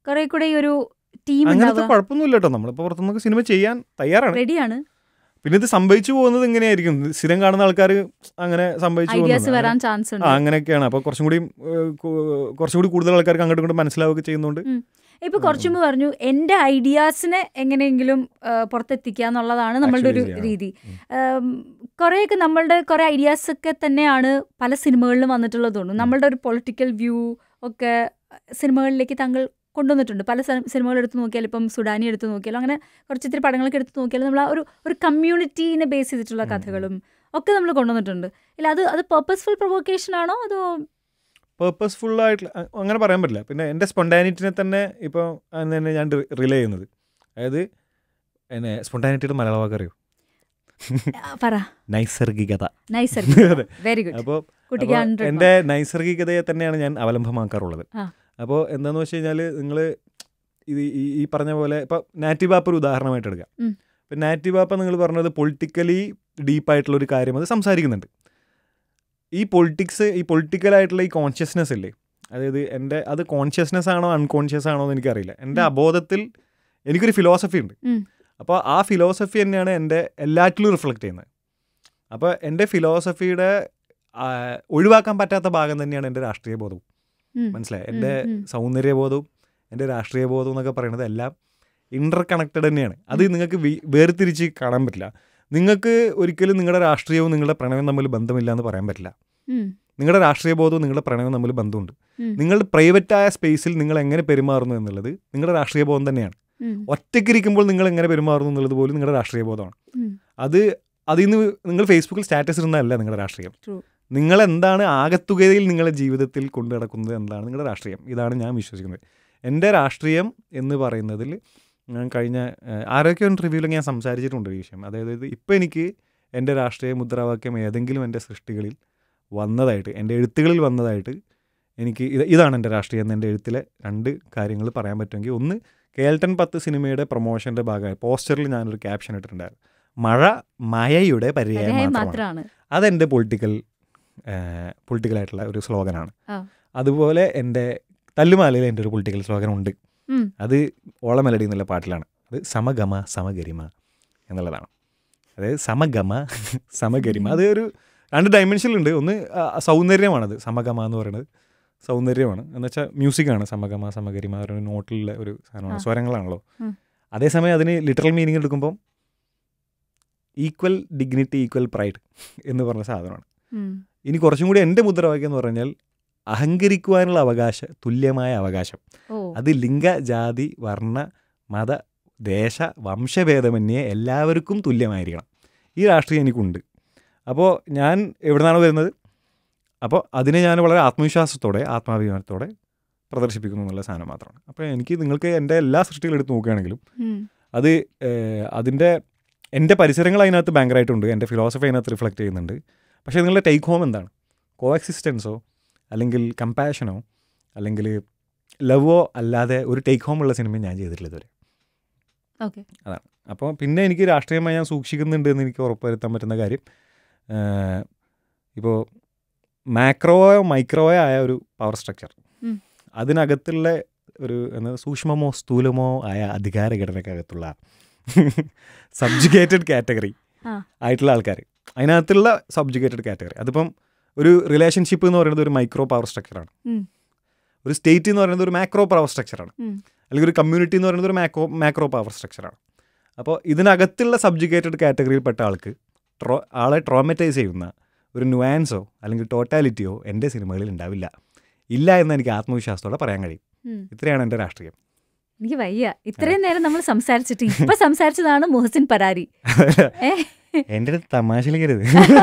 കുറെ കൂടെ ഈ ഒരു ടീം അങ്ങനത്തെ ഉണ്ടാവുക കുഴപ്പമൊന്നുമില്ല കേട്ടോ നമ്മളിപ്പോൾ പുറത്തുനിന്നൊക്കെ സിനിമ ചെയ്യാൻ തയ്യാറാണ് റെഡിയാണ് പിന്നെ ഇത് സംഭവിച്ചു പോകുന്നത് ഇങ്ങനെയായിരിക്കും സ്ഥിരം കാണുന്ന ആൾക്കാർ അങ്ങനെ സംഭവിച്ചു ഐഡിയാസ് പോകുന്നത് വരാൻ ചാൻസ് ആ ഉണ്ട് അങ്ങനെയൊക്കെയാണ് അപ്പോൾ കുറച്ചും കൂടി ഏഹ്, കു- കുറച്ചും കൂടി കൂടുതൽ ആൾക്കാർക്ക് അങ്ങോട്ടും ഇങ്ങോട്ടും മനസ്സിലാവുകയൊക്കെ ചെയ്യുന്നതുകൊണ്ട് ഇപ്പൊ കുറച്ചു മുമ്പ് പറഞ്ഞു എന്റെ ഐഡിയാസിനെ എങ്ങനെയെങ്കിലും ആ, പുറത്തെത്തിക്കുക എന്നുള്ളതാണ് നമ്മളുടെ ഒരു Actually, yeah. രീതി ഉം, കുറേയൊക്കെ നമ്മളുടെ കുറെ ഐഡിയാസ് ഒക്കെ തന്നെയാണ് പല സിനിമകളിലും വന്നിട്ടുള്ളത് തോന്നുന്നു നമ്മളുടെ ഒരു പൊളിറ്റിക്കൽ വ്യൂ ഒക്കെ സിനിമകളിലേക്ക് താങ്കൾ കൊണ്ടുവന്നിട്ടുണ്ട് പല സ- സിനിമകൾ എടുത്ത് നോക്കിയാലും ഇപ്പം സുഡാനി എടുത്ത് നോക്കിയാലും അങ്ങനെ കുറച്ച് ഇത്തിരി പടങ്ങളൊക്കെ എടുത്ത് നോക്കിയാലും നമ്മൾ ആ ഒരു ഒരു കമ്മ്യൂണിറ്റീനെ ബേസ് ചെയ്തിട്ടുള്ള ഉം. കഥകളും ഒക്കെ നമ്മൾ കൊണ്ടുവന്നിട്ടുണ്ട് ഇല്ല അത് അത് പർപ്പസ്ഫുൾ പ്രൊവോക്കേഷൻ ആണോ അതോ പേർപ്പസ്ഫുൾ ആയിട്ടുള്ള അ- അങ്ങനെ പറയാൻ പറ്റില്ല പിന്നെ എൻ്റെ സ്പോണ്ടാനിറ്റിനെ തന്നെ ഇപ്പോൾ തന്നെ ഞാൻ റിലേ ചെയ്യുന്നത് അതായത് എന്നെ സ്പോണ്ടാനിറ്റിയുടെ മലയാള വാക്ക് അറിയോ ആ, പറ നൈസർഗികത നൈസ് അതെ. വെരി ഗുഡ് അപ്പോൾ കുട്ടിക്ക് അപ്പോൾ ഹൺഡ്രഡ് എൻ്റെ നൈസർഗികതയെ തന്നെയാണ് ഞാൻ അവലംബമാക്കാറുള്ളത് ആ. അപ്പോൾ എന്താണെന്ന് വെച്ച് കഴിഞ്ഞാൽ നിങ്ങൾ ഇത് ഈ ഈ പറഞ്ഞ പോലെ ഇപ്പോൾ നാറ്റി ബാപ്പ ഒരു ഉദാഹരണമായിട്ട് എടുക്കാം ഉം. ഇപ്പം നാറ്റി ബാപ്പ നിങ്ങൾ പറഞ്ഞത് പൊളിറ്റിക്കലി ഡീപ്പായിട്ടുള്ള ഒരു കാര്യം അത് സംസാരിക്കുന്നുണ്ട് ഈ പൊളിറ്റിക്സ് ഈ പൊളിറ്റിക്കലായിട്ടുള്ള ഈ കോൺഷ്യസ്നെസ് ഇല്ലേ അതായത് എൻ്റെ അത് കോൺഷ്യസ്നെസ് ആണോ അൺകോൺഷ്യസ് ആണോ എന്ന് എനിക്കറിയില്ല എൻ്റെ ഉം. അബോധത്തിൽ എനിക്കൊരു ഫിലോസഫി ഉണ്ട് ഉം. അപ്പോൾ ആ ഫിലോസഫി തന്നെയാണ് എൻ്റെ എല്ലാറ്റിലും റിഫ്ലക്റ്റ് ചെയ്യുന്നത് അപ്പോൾ എൻ്റെ ഫിലോസഫിയുടെ ആ, ഒഴിവാക്കാൻ പറ്റാത്ത ഭാഗം തന്നെയാണ് എൻ്റെ രാഷ്ട്രീയ ബോധവും ഉം. മനസ്സിലായി എൻ്റെ ഉം, ഉം. സൗന്ദര്യബോധവും എൻ്റെ രാഷ്ട്രീയ ബോധവും എന്നൊക്കെ പറയുന്നത് എല്ലാം ഇൻ്റർ കണക്റ്റഡ് തന്നെയാണ് അത് നിങ്ങൾക്ക് വി- വേർതിരിച്ച് കാണാൻ പറ്റില്ല നിങ്ങൾക്ക് ഒരിക്കലും നിങ്ങളുടെ രാഷ്ട്രീയവും നിങ്ങളുടെ പ്രണയവും തമ്മിൽ ബന്ധമില്ല എന്ന് പറയാൻ പറ്റില്ല ഉം. നിങ്ങളുടെ രാഷ്ട്രീയ ബോധവും നിങ്ങളുടെ പ്രണയവും തമ്മിൽ ബന്ധമുണ്ട് ഉം. നിങ്ങളുടെ പ്രൈവറ്റായ സ്പേസിൽ നിങ്ങൾ എങ്ങനെ പെരുമാറുന്നു എന്നുള്ളത് നിങ്ങളുടെ രാഷ്ട്രീയ ബോധം തന്നെയാണ് ഉം. ഒറ്റയ്ക്കിരിക്കുമ്പോൾ നിങ്ങൾ എങ്ങനെ പെരുമാറുന്നു എന്നുള്ളത് പോലും നിങ്ങളുടെ രാഷ്ട്രീയ ബോധമാണ് ഉം. അത് അതിൽ നിന്ന് നിങ്ങൾ ഫേസ്ബുക്കിൽ സ്റ്റാറ്റസ് ഇടുന്നതല്ല നിങ്ങളുടെ രാഷ്ട്രീയം True. നിങ്ങൾ എന്താണ് ആകത്തുകയിൽ നിങ്ങളുടെ ജീവിതത്തിൽ കൊണ്ടു നടക്കുന്നത് എന്താണ് നിങ്ങളുടെ രാഷ്ട്രീയം ഇതാണ് ഞാൻ വിശ്വസിക്കുന്നത് എൻ്റെ രാഷ്ട്രീയം എന്ന് പറയുന്നതിൽ ഞാൻ കഴിഞ്ഞ ഏഹ്, ആരോഗ്യ റിവ്യൂവിൽ ഞാൻ സംസാരിച്ചിട്ടുണ്ട് ഈ വിഷയം അതായത് ഇപ്പം എനിക്ക് എൻ്റെ രാഷ്ട്രീയ മുദ്രാവാക്യം ഏതെങ്കിലും എൻ്റെ സൃഷ്ടികളിൽ വന്നതായിട്ട് എൻ്റെ എഴുത്തുകളിൽ വന്നതായിട്ട് എനിക്ക് ഇത് ഇതാണ് എൻ്റെ രാഷ്ട്രീയം എന്ന് എൻ്റെ എഴുത്തിലെ രണ്ട് കാര്യങ്ങൾ പറയാൻ പറ്റുമെങ്കിൽ ഒന്ന് കേൾട്ടൺ പത്ത് സിനിമയുടെ പ്രൊമോഷൻ്റെ ഭാഗമായി പോസ്റ്ററിൽ ഞാനൊരു ക്യാപ്ഷൻ ഇട്ടിട്ടുണ്ടായിരുന്നു മഴ മഴയുടെ പര്യായം പര്യായം മാത്രമാണ് മാത്രമാണ് അതെൻ്റെ പൊളിറ്റിക്കൽ പൊളിറ്റിക്കലായിട്ടുള്ള ഒരു സ്ലോഗനാണ് ആ. അതുപോലെ എൻ്റെ തല്ലുമാലയിൽ എൻ്റെ ഒരു പൊളിറ്റിക്കൽ സ്ലോഗൻ ഉണ്ട് ഉം. അത് ഓള മെലഡി എന്നുള്ള പാട്ടിലാണ് അത് സമഗമ സമഗരിമ എന്നുള്ളതാണ് അതായത് സമഗമ സമഗരിമ അത് ഒരു രണ്ട് ഡയമെൻഷനിലുണ്ട് ഒന്ന് ആ, സൗന്ദര്യമാണത് സമഗമ എന്ന് പറയുന്നത് സൗന്ദര്യമാണ് എന്ന് വെച്ചാൽ മ്യൂസിക്കാണ് സമഗമ സമഗരിമ ഒരു നോട്ടിലുള്ള ഒരു സാധനമാണ് ആ. സ്വരങ്ങളാണല്ലോ ഉം. അതേസമയം അതിന് ലിറ്ററൽ മീനിങ് എടുക്കുമ്പോൾ ഈക്വൽ ഡിഗ്നിറ്റി ഈക്വൽ പ്രൈഡ് എന്ന് പറഞ്ഞ സാധനമാണ് ഉം. ഇനി കുറച്ചും കൂടി എൻ്റെ മുദ്രാവാക്യം എന്ന് പറഞ്ഞാൽ അഹങ്കരിക്കുവാനുള്ള അവകാശ തുല്യമായ അവകാശം ഓ അത് ലിംഗ ജാതി വർണ്ണ മത ദേശ വംശഭേദമന്യേ എല്ലാവർക്കും തുല്യമായിരിക്കണം ഈ രാഷ്ട്രീയം എനിക്കുണ്ട് അപ്പോൾ ഞാൻ എവിടെ നിന്നാണ് വരുന്നത് അപ്പോൾ അതിനെ ഞാൻ വളരെ ആത്മവിശ്വാസത്തോടെ ആത്മാഭിമാനത്തോടെ പ്രദർശിപ്പിക്കുന്നു എന്നുള്ള സാധനം മാത്രമാണ് അപ്പോൾ എനിക്ക് നിങ്ങൾക്ക് എൻ്റെ എല്ലാ സൃഷ്ടികളും എടുത്ത് നോക്കുകയാണെങ്കിലും ഉം. അത് ഏഹ്, അതിൻ്റെ എൻ്റെ പരിസരങ്ങൾ അതിനകത്ത് ഭയങ്കരമായിട്ടുണ്ട് എൻ്റെ ഫിലോസഫി അതിനകത്ത് റിഫ്ലക്റ്റ് ചെയ്യുന്നുണ്ട് പക്ഷേ നിങ്ങളുടെ ടേക്ക് ഹോം എന്താണ് കോ എക്സിസ്റ്റൻസോ അല്ലെങ്കിൽ കമ്പാഷനോ അല്ലെങ്കിൽ ലവോ അല്ലാതെ ഒരു ടേക്ക് ഹോം ഉള്ള സിനിമ ഞാൻ ചെയ്തിട്ടില്ല ഇതുവരെ ഓക്കെ അപ്പോൾ പിന്നെ എനിക്ക് രാഷ്ട്രീയമായി ഞാൻ സൂക്ഷിക്കുന്നുണ്ട് എന്ന് എനിക്ക് ഉറപ്പുവരുത്താൻ പറ്റുന്ന കാര്യം ഇപ്പോൾ മാക്രോയോ മൈക്രോയോ ആയ ഒരു പവർ സ്ട്രക്ചർ ഉം. അതിനകത്തുള്ള ഒരു എന്താ സൂക്ഷ്മമോ സ്ഥൂലമോ ആയ അധികാര ഘടനക്കകത്തുള്ള സബ്ജുഗേറ്റഡ് കാറ്റഗറി ആ. ആയിട്ടുള്ള ആൾക്കാർ അതിനകത്തുള്ള സബ്ജുഗേറ്റഡ് കാറ്റഗറി അതിപ്പം ഒരു റിലേഷൻഷിപ്പ് എന്ന് പറയുന്നത് ഒരു മൈക്രോ പവർ സ്ട്രക്ചറാണ് ഉം. ഒരു സ്റ്റേറ്റ് എന്ന് പറയുന്നത് ഒരു മാക്രോ പവർ സ്ട്രക്ചറാണ് ഉം. അല്ലെങ്കിൽ ഒരു കമ്മ്യൂണിറ്റി എന്ന് പറയുന്നത് ഒരു മാക്രോ മാക്രോ പവർ സ്ട്രക്ചറാണ് അപ്പോൾ ഇതിനകത്തുള്ള സബ്ജുഗേറ്റഡ് കാറ്റഗറിയിൽപ്പെട്ട ആൾക്ക് ട്രോ ആളെ ട്രോമറ്റൈസ് ചെയ്യുന്ന ഒരു നുവാൻസോ അല്ലെങ്കിൽ ടോട്ടാലിറ്റിയോ എൻ്റെ സിനിമകളിൽ ഉണ്ടാവില്ല ഇല്ല എന്ന് എനിക്ക് ആത്മവിശ്വാസത്തോടെ പറയാൻ കഴിയും ഉം. ഇത്രയാണ് എൻ്റെ രാഷ്ട്രീയം എനിക്ക് വയ്യ ഇത്രയും നേരം നമ്മൾ സംസാരിച്ചിട്ട് ഇപ്പൊ സംസാരിച്ചതാണ് മുഹസിൻ പരാരി ഏ? എൻ്റെ അടുത്ത് തമാശയിലേക്കരുത്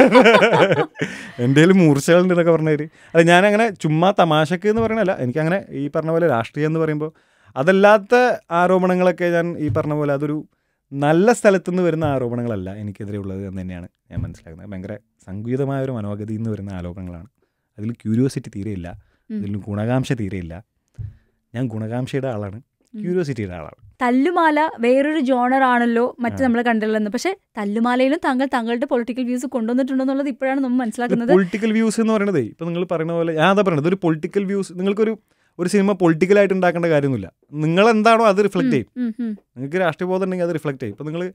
എൻ്റെ മൂർച്ചകളുണ്ട് എന്നൊക്കെ പറഞ്ഞവര് അല്ല ഞാനങ്ങനെ ചുമ്മാ തമാശക്ക് എന്ന് പറയണല്ല എനിക്കങ്ങനെ ഈ പറഞ്ഞ പോലെ രാഷ്ട്രീയം എന്ന് പറയുമ്പോൾ അതല്ലാത്ത ആരോപണങ്ങളൊക്കെ ഞാൻ ഈ പറഞ്ഞ പോലെ അതൊരു നല്ല സ്ഥലത്തു നിന്ന് വരുന്ന ആരോപണങ്ങളല്ല എനിക്കെതിരെ ഉള്ളത് എന്ന് തന്നെയാണ് ഞാൻ മനസ്സിലാക്കുന്നത് ഭയങ്കര സംഗീതമായ ഒരു മനോഗതിയിൽ നിന്ന് വരുന്ന ആരോപണങ്ങളാണ് അതിൽ ക്യൂരിയോസിറ്റി തീരെയില്ല ഉം. അതിൽ ഗുണകാംക്ഷ തീരെയില്ല ഞാൻ ഗുണകാംക്ഷയുടെ ആളാണ് ക്യൂരിയോസിറ്റിയുടെ ആളാണ് തല്ലുമാല വേറൊരു ജോണർ ആണല്ലോ മറ്റ് ആ. നമ്മൾ കണ്ടുള്ളതെന്ന് പക്ഷെ തല്ലുമാലയിലും താങ്കൾ താങ്കളുടെ പൊളിറ്റിക്കൽ വ്യൂസ് കൊണ്ടുവന്നിട്ടുണ്ടെന്നുള്ളത് ഇപ്പോഴാണ് നമ്മൾ മനസ്സിലാക്കുന്നത് പൊളിറ്റിക്കൽ വ്യൂസ് എന്ന് പറയുന്നത് ഇപ്പൊ നിങ്ങൾ പറയുന്ന പോലെ ഞാൻ അതാ പറയുന്നത് ഒരു പൊളിറ്റിക്കൽ വ്യൂസ് നിങ്ങൾക്കൊരു ഒരു സിനിമ പൊളിറ്റിക്കലായിട്ട് ഉണ്ടാക്കേണ്ട കാര്യമൊന്നുമില്ല നിങ്ങൾ എന്താണോ അത് റിഫ്ലക്റ്റ് ചെയ്യും ഉം, ഉം. നിങ്ങൾക്ക് രാഷ്ട്രീയബോധം ഉണ്ടെങ്കിൽ അത് റിഫ്ലക്റ്റ് ചെയ്യും ഇപ്പം നിങ്ങൾ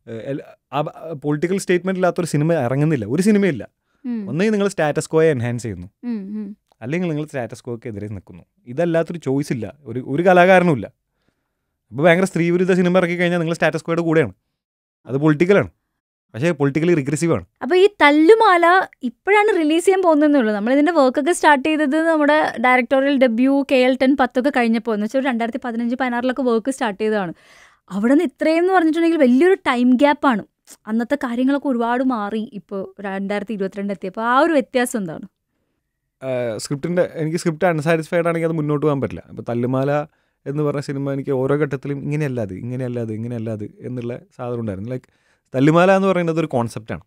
പൊളിറ്റിക്കൽ സ്റ്റേറ്റ്മെന്റ് ഇല്ലാത്തൊരു സിനിമ ഇറങ്ങുന്നില്ല ഒരു സിനിമയില്ല ഉം, ഒന്നെങ്കിൽ നിങ്ങൾ സ്റ്റാറ്റസ് കോയെ എൻഹാൻസ് ചെയ്യുന്നു ഉം, ഉം. അല്ലെങ്കിൽ നിങ്ങൾ സ്റ്റാറ്റസ് കോയ്ക്ക് എതിരെ നിൽക്കുന്നു ഇതല്ലാത്തൊരു ചോയ്സ് ഇല്ല ഒരു ഒരു കലാകാരനും ഇല്ല അപ്പോൾ ഭയങ്കര സ്ത്രീവിരുദ്ധ സിനിമ ഇറക്കി കഴിഞ്ഞാൽ നിങ്ങൾ സ്റ്റാറ്റസ് കോയുടെ കൂടെയാണ് അത് പൊളിറ്റിക്കലാണ് പക്ഷേ പൊളിറ്റിക്കലി റിഗ്രസീവ് ആണ് അപ്പൊ ഈ തല്ലുമാല ഇപ്പോഴാണ് റിലീസ് ചെയ്യാൻ പോകുന്നതേ ഉള്ളൂ നമ്മൾ ഇതിന്റെ വർക്കൊക്കെ സ്റ്റാർട്ട് ചെയ്തത് നമ്മുടെ directorial debut K L ten പത്തൊക്കെ കഴിഞ്ഞപ്പോൾ എന്ന് വെച്ചാൽ രണ്ടായിരത്തി പതിനഞ്ച് പതിനാറിലൊക്കെ വർക്ക് സ്റ്റാർട്ട് ചെയ്തതാണ് അവിടെ നിന്ന് ഇത്രയും എന്ന് പറഞ്ഞിട്ടുണ്ടെങ്കിൽ വലിയൊരു ടൈം ഗ്യാപ്പാണ് അന്നത്തെ കാര്യങ്ങളൊക്കെ ഒരുപാട് മാറി ഇപ്പോൾ രണ്ടായിരത്തി ഇരുപത്തിരണ്ട് എത്തിയപ്പോൾ ആ ഒരു വ്യത്യാസം എന്താണ് സ്ക്രിപ്റ്റിൻ്റെ എനിക്ക് സ്ക്രിപ്റ്റ് അൺസാറ്റിസ്ഫൈഡ് ആണെങ്കിൽ അത് മുന്നോട്ട് പോകാൻ പറ്റില്ല അപ്പോൾ തല്ലുമാല എന്ന് പറഞ്ഞ സിനിമ എനിക്ക് ഓരോ ഘട്ടത്തിലും ഇങ്ങനെയല്ല അത് ഇങ്ങനെയല്ല അത് ഇങ്ങനെയല്ല അത് എന്നുള്ള സാധനം ഉണ്ടായിരുന്നു ലൈക്ക് തല്ലുമാല എന്ന് പറയുന്നത് ഒരു കോൺസെപ്റ്റാണ്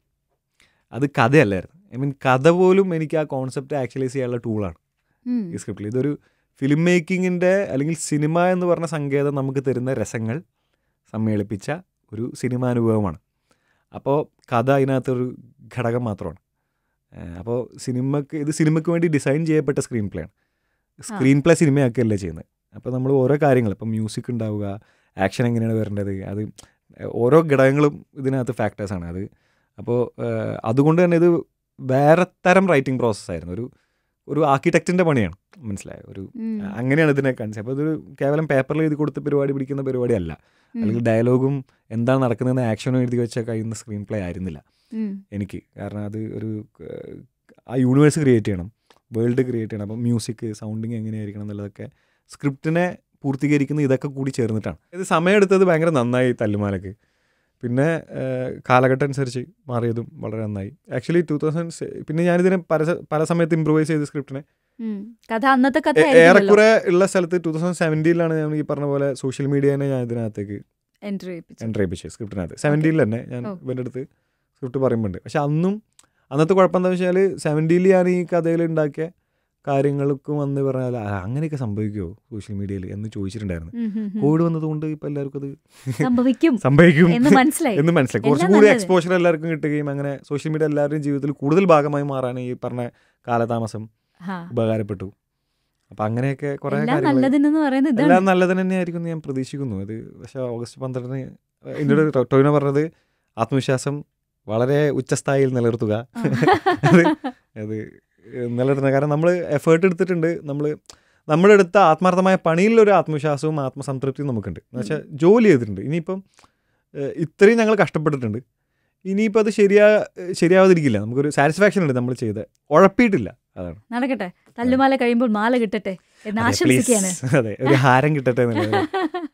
അത് കഥയല്ലായിരുന്നു ഐ മീൻ കഥ പോലും എനിക്ക് ആ കോൺസെപ്റ്റ് ആക്ച്വലൈസ് ചെയ്യാനുള്ള ടൂളാണ് ഉം. ഈ സ്ക്രിപ്റ്റിൽ ഇതൊരു ഫിലിം മേക്കിങ്ങിൻ്റെ അല്ലെങ്കിൽ സിനിമ എന്ന് പറഞ്ഞ സങ്കേതം നമുക്ക് തരുന്ന രസങ്ങൾ സമ്മേളിപ്പിച്ച ഒരു സിനിമാനുഭവമാണ് അപ്പോൾ കഥ അതിനകത്തൊരു ഘടകം മാത്രമാണ് അപ്പോൾ സിനിമക്ക് ഇത് സിനിമയ്ക്ക് വേണ്ടി ഡിസൈൻ ചെയ്യപ്പെട്ട സ്ക്രീൻ പ്ലേ ആണ് സ്ക്രീൻ പ്ലേ സിനിമയാക്കുകയല്ല ചെയ്യുന്നത് അപ്പോൾ നമ്മൾ ഓരോ കാര്യങ്ങൾ ഇപ്പം മ്യൂസിക് ഉണ്ടാവുക ആക്ഷൻ എങ്ങനെയാണ് വരേണ്ടത് അത് ഓരോ ഘടകങ്ങളും ഇതിനകത്ത് ഫാക്ടേഴ്സാണ് അത് അപ്പോൾ അതുകൊണ്ട് തന്നെ ഇത് വേറെ തരം റൈറ്റിംഗ് പ്രോസസ്സായിരുന്നു ഒരു ഒരു ആർക്കിടെക്റ്റിൻ്റെ പണിയാണ് മനസ്സിലായോ ഒരു ഉം. അങ്ങനെയാണ് ഇതിനെ കാണിച്ചത് അപ്പോൾ ഇതൊരു കേവലം പേപ്പറിൽ എഴുതി കൊടുത്ത് പരിപാടി പിടിക്കുന്ന പരിപാടിയല്ല ഉം. അല്ലെങ്കിൽ ഡയലോഗും എന്താണ് നടക്കുന്നതെന്ന് ആക്ഷനും എഴുതി വെച്ച കഴിയുന്ന സ്ക്രീൻ പ്ലേ ആയിരുന്നില്ല ഉം. എനിക്ക് കാരണം അത് ഒരു ഏഹ്, ആ യൂണിവേഴ്സ് ക്രിയേറ്റ് ചെയ്യണം വേൾഡ് ക്രിയേറ്റ് ചെയ്യണം അപ്പം മ്യൂസിക് സൗണ്ടിങ് എങ്ങനെയായിരിക്കണം എന്നുള്ളതൊക്കെ സ്ക്രിപ്റ്റിനെ പൂർത്തീകരിക്കുന്ന ഇതൊക്കെ കൂടി ചേർന്നിട്ടാണ് ഇത് സമയമെടുത്തത് ഭയങ്കര നന്നായി തല്ലുമാലക്ക് പിന്നെ ഏഹ്, കാലഘട്ടം അനുസരിച്ച് മാറിയതും വളരെ നന്നായി ആക്ച്വലി ടൂ തൗസൻഡ് പിന്നെ ഞാനിതിനെ പല സ- പല സമയത്ത് ഇമ്പ്രൂവൈസ് ചെയ്ത് സ്ക്രിപ്റ്റിനെ ഉം. കഥ അന്നത്തെ കഥ ഏ- ഏറെക്കുറെ ഉള്ള സ്ഥലത്ത് ടൂ തൗസൻഡ് സെവൻറ്റീനിലാണ് ഞാൻ ഈ പറഞ്ഞ പോലെ സോഷ്യൽ മീഡിയനെ ഞാൻ ഇതിനകത്തേക്ക് എൻട്രി ചെയ്യിപ്പിച്ചു എൻ്റർ ചെയ്യിപ്പിച്ചത് സ്ക്രിപ്റ്റിനകത്ത് സെവൻറ്റീനിൽ തന്നെ ഞാൻ ഓ. ഇവൻ്റെ അടുത്ത് സ്ക്രിപ്റ്റ് പറയുമ്പോണ്ട് പക്ഷെ അന്നും അന്നത്തെ കുഴപ്പം എന്താ വെച്ചാൽ സെവൻറ്റീനിൽ ഞാൻ ഈ കഥയിൽ ഉണ്ടാക്കിയ കാര്യങ്ങൾക്കും വന്ന് പറഞ്ഞാൽ "ആ, അങ്ങനെയൊക്കെ സംഭവിക്കുമോ സോഷ്യൽ മീഡിയയിൽ എന്ന് ചോദിച്ചിട്ടുണ്ടായിരുന്നു ഉം, ഉം, ഉം. കോവിഡ് വന്നതുകൊണ്ട് ഇപ്പം എല്ലാവർക്കും അത് സംഭവിക്കും സംഭവിക്കും എന്ന് മനസ്സിലായി എന്ന് മനസ്സിലായി എല്ലാം കുറച്ചും കൂടി നല്ലത്. എക്സ്പോഷർ എല്ലാവർക്കും കിട്ടുകയും അങ്ങനെ സോഷ്യൽ മീഡിയ എല്ലാവരുടെയും ജീവിതത്തിൽ കൂടുതൽ ഭാഗമായി മാറാൻ ഈ പറഞ്ഞ കാലതാമസം ആ. ഉപകാരപ്പെട്ടു അപ്പം അങ്ങനെയൊക്കെ കുറേ എല്ലാം കാര്യങ്ങൾ നല്ലതിനെന്ന് പറയുന്നത് ഇതാണ് എല്ലാം നല്ലത് തന്നെയായിരിക്കും എന്ന് ഞാൻ പ്രതീക്ഷിക്കുന്നു അത് പക്ഷേ ഓഗസ്റ്റ് പന്ത്രണ്ടിന് എന്നോട് ടോ- ടോവിനോ പറഞ്ഞത് ആത്മവിശ്വാസം വളരെ ഉച്ചസ്ഥായിയിൽ നിലനിർത്തുക അത് അത് നിലനിർത്തുന്നത് കാരണം നമ്മൾ എഫേർട്ട് എടുത്തിട്ടുണ്ട് നമ്മൾ നമ്മുടെ അടുത്ത ആത്മാർത്ഥമായ പണിയിലൊരു ആത്മവിശ്വാസവും ആത്മസംതൃപ്തിയും നമുക്കുണ്ട് എന്ന് വെച്ചാൽ ജോലി ചെയ്തിട്ടുണ്ട് ഇനിയിപ്പം ഏഹ്, ഇത്രയും ഞങ്ങൾ കഷ്ടപ്പെട്ടിട്ടുണ്ട് ഇനിയിപ്പോൾ അത് ശരിയാ ശരിയാവാതിരിക്കില്ല നമുക്കൊരു സാറ്റിസ്ഫാക്ഷൻ ഉണ്ട് നമ്മൾ ചെയ്ത് ഉഴപ്പിയിട്ടില്ല അതാണ് നടക്കട്ടെ തല്ലുമാല കഴിയുമ്പോൾ മാല കിട്ടട്ടെ എന്ന് അതെ, ആശംസിക്കുകയാണ് please. അതെ ഒരു ഹാരം കിട്ടട്ടെ എന്നുള്ളത്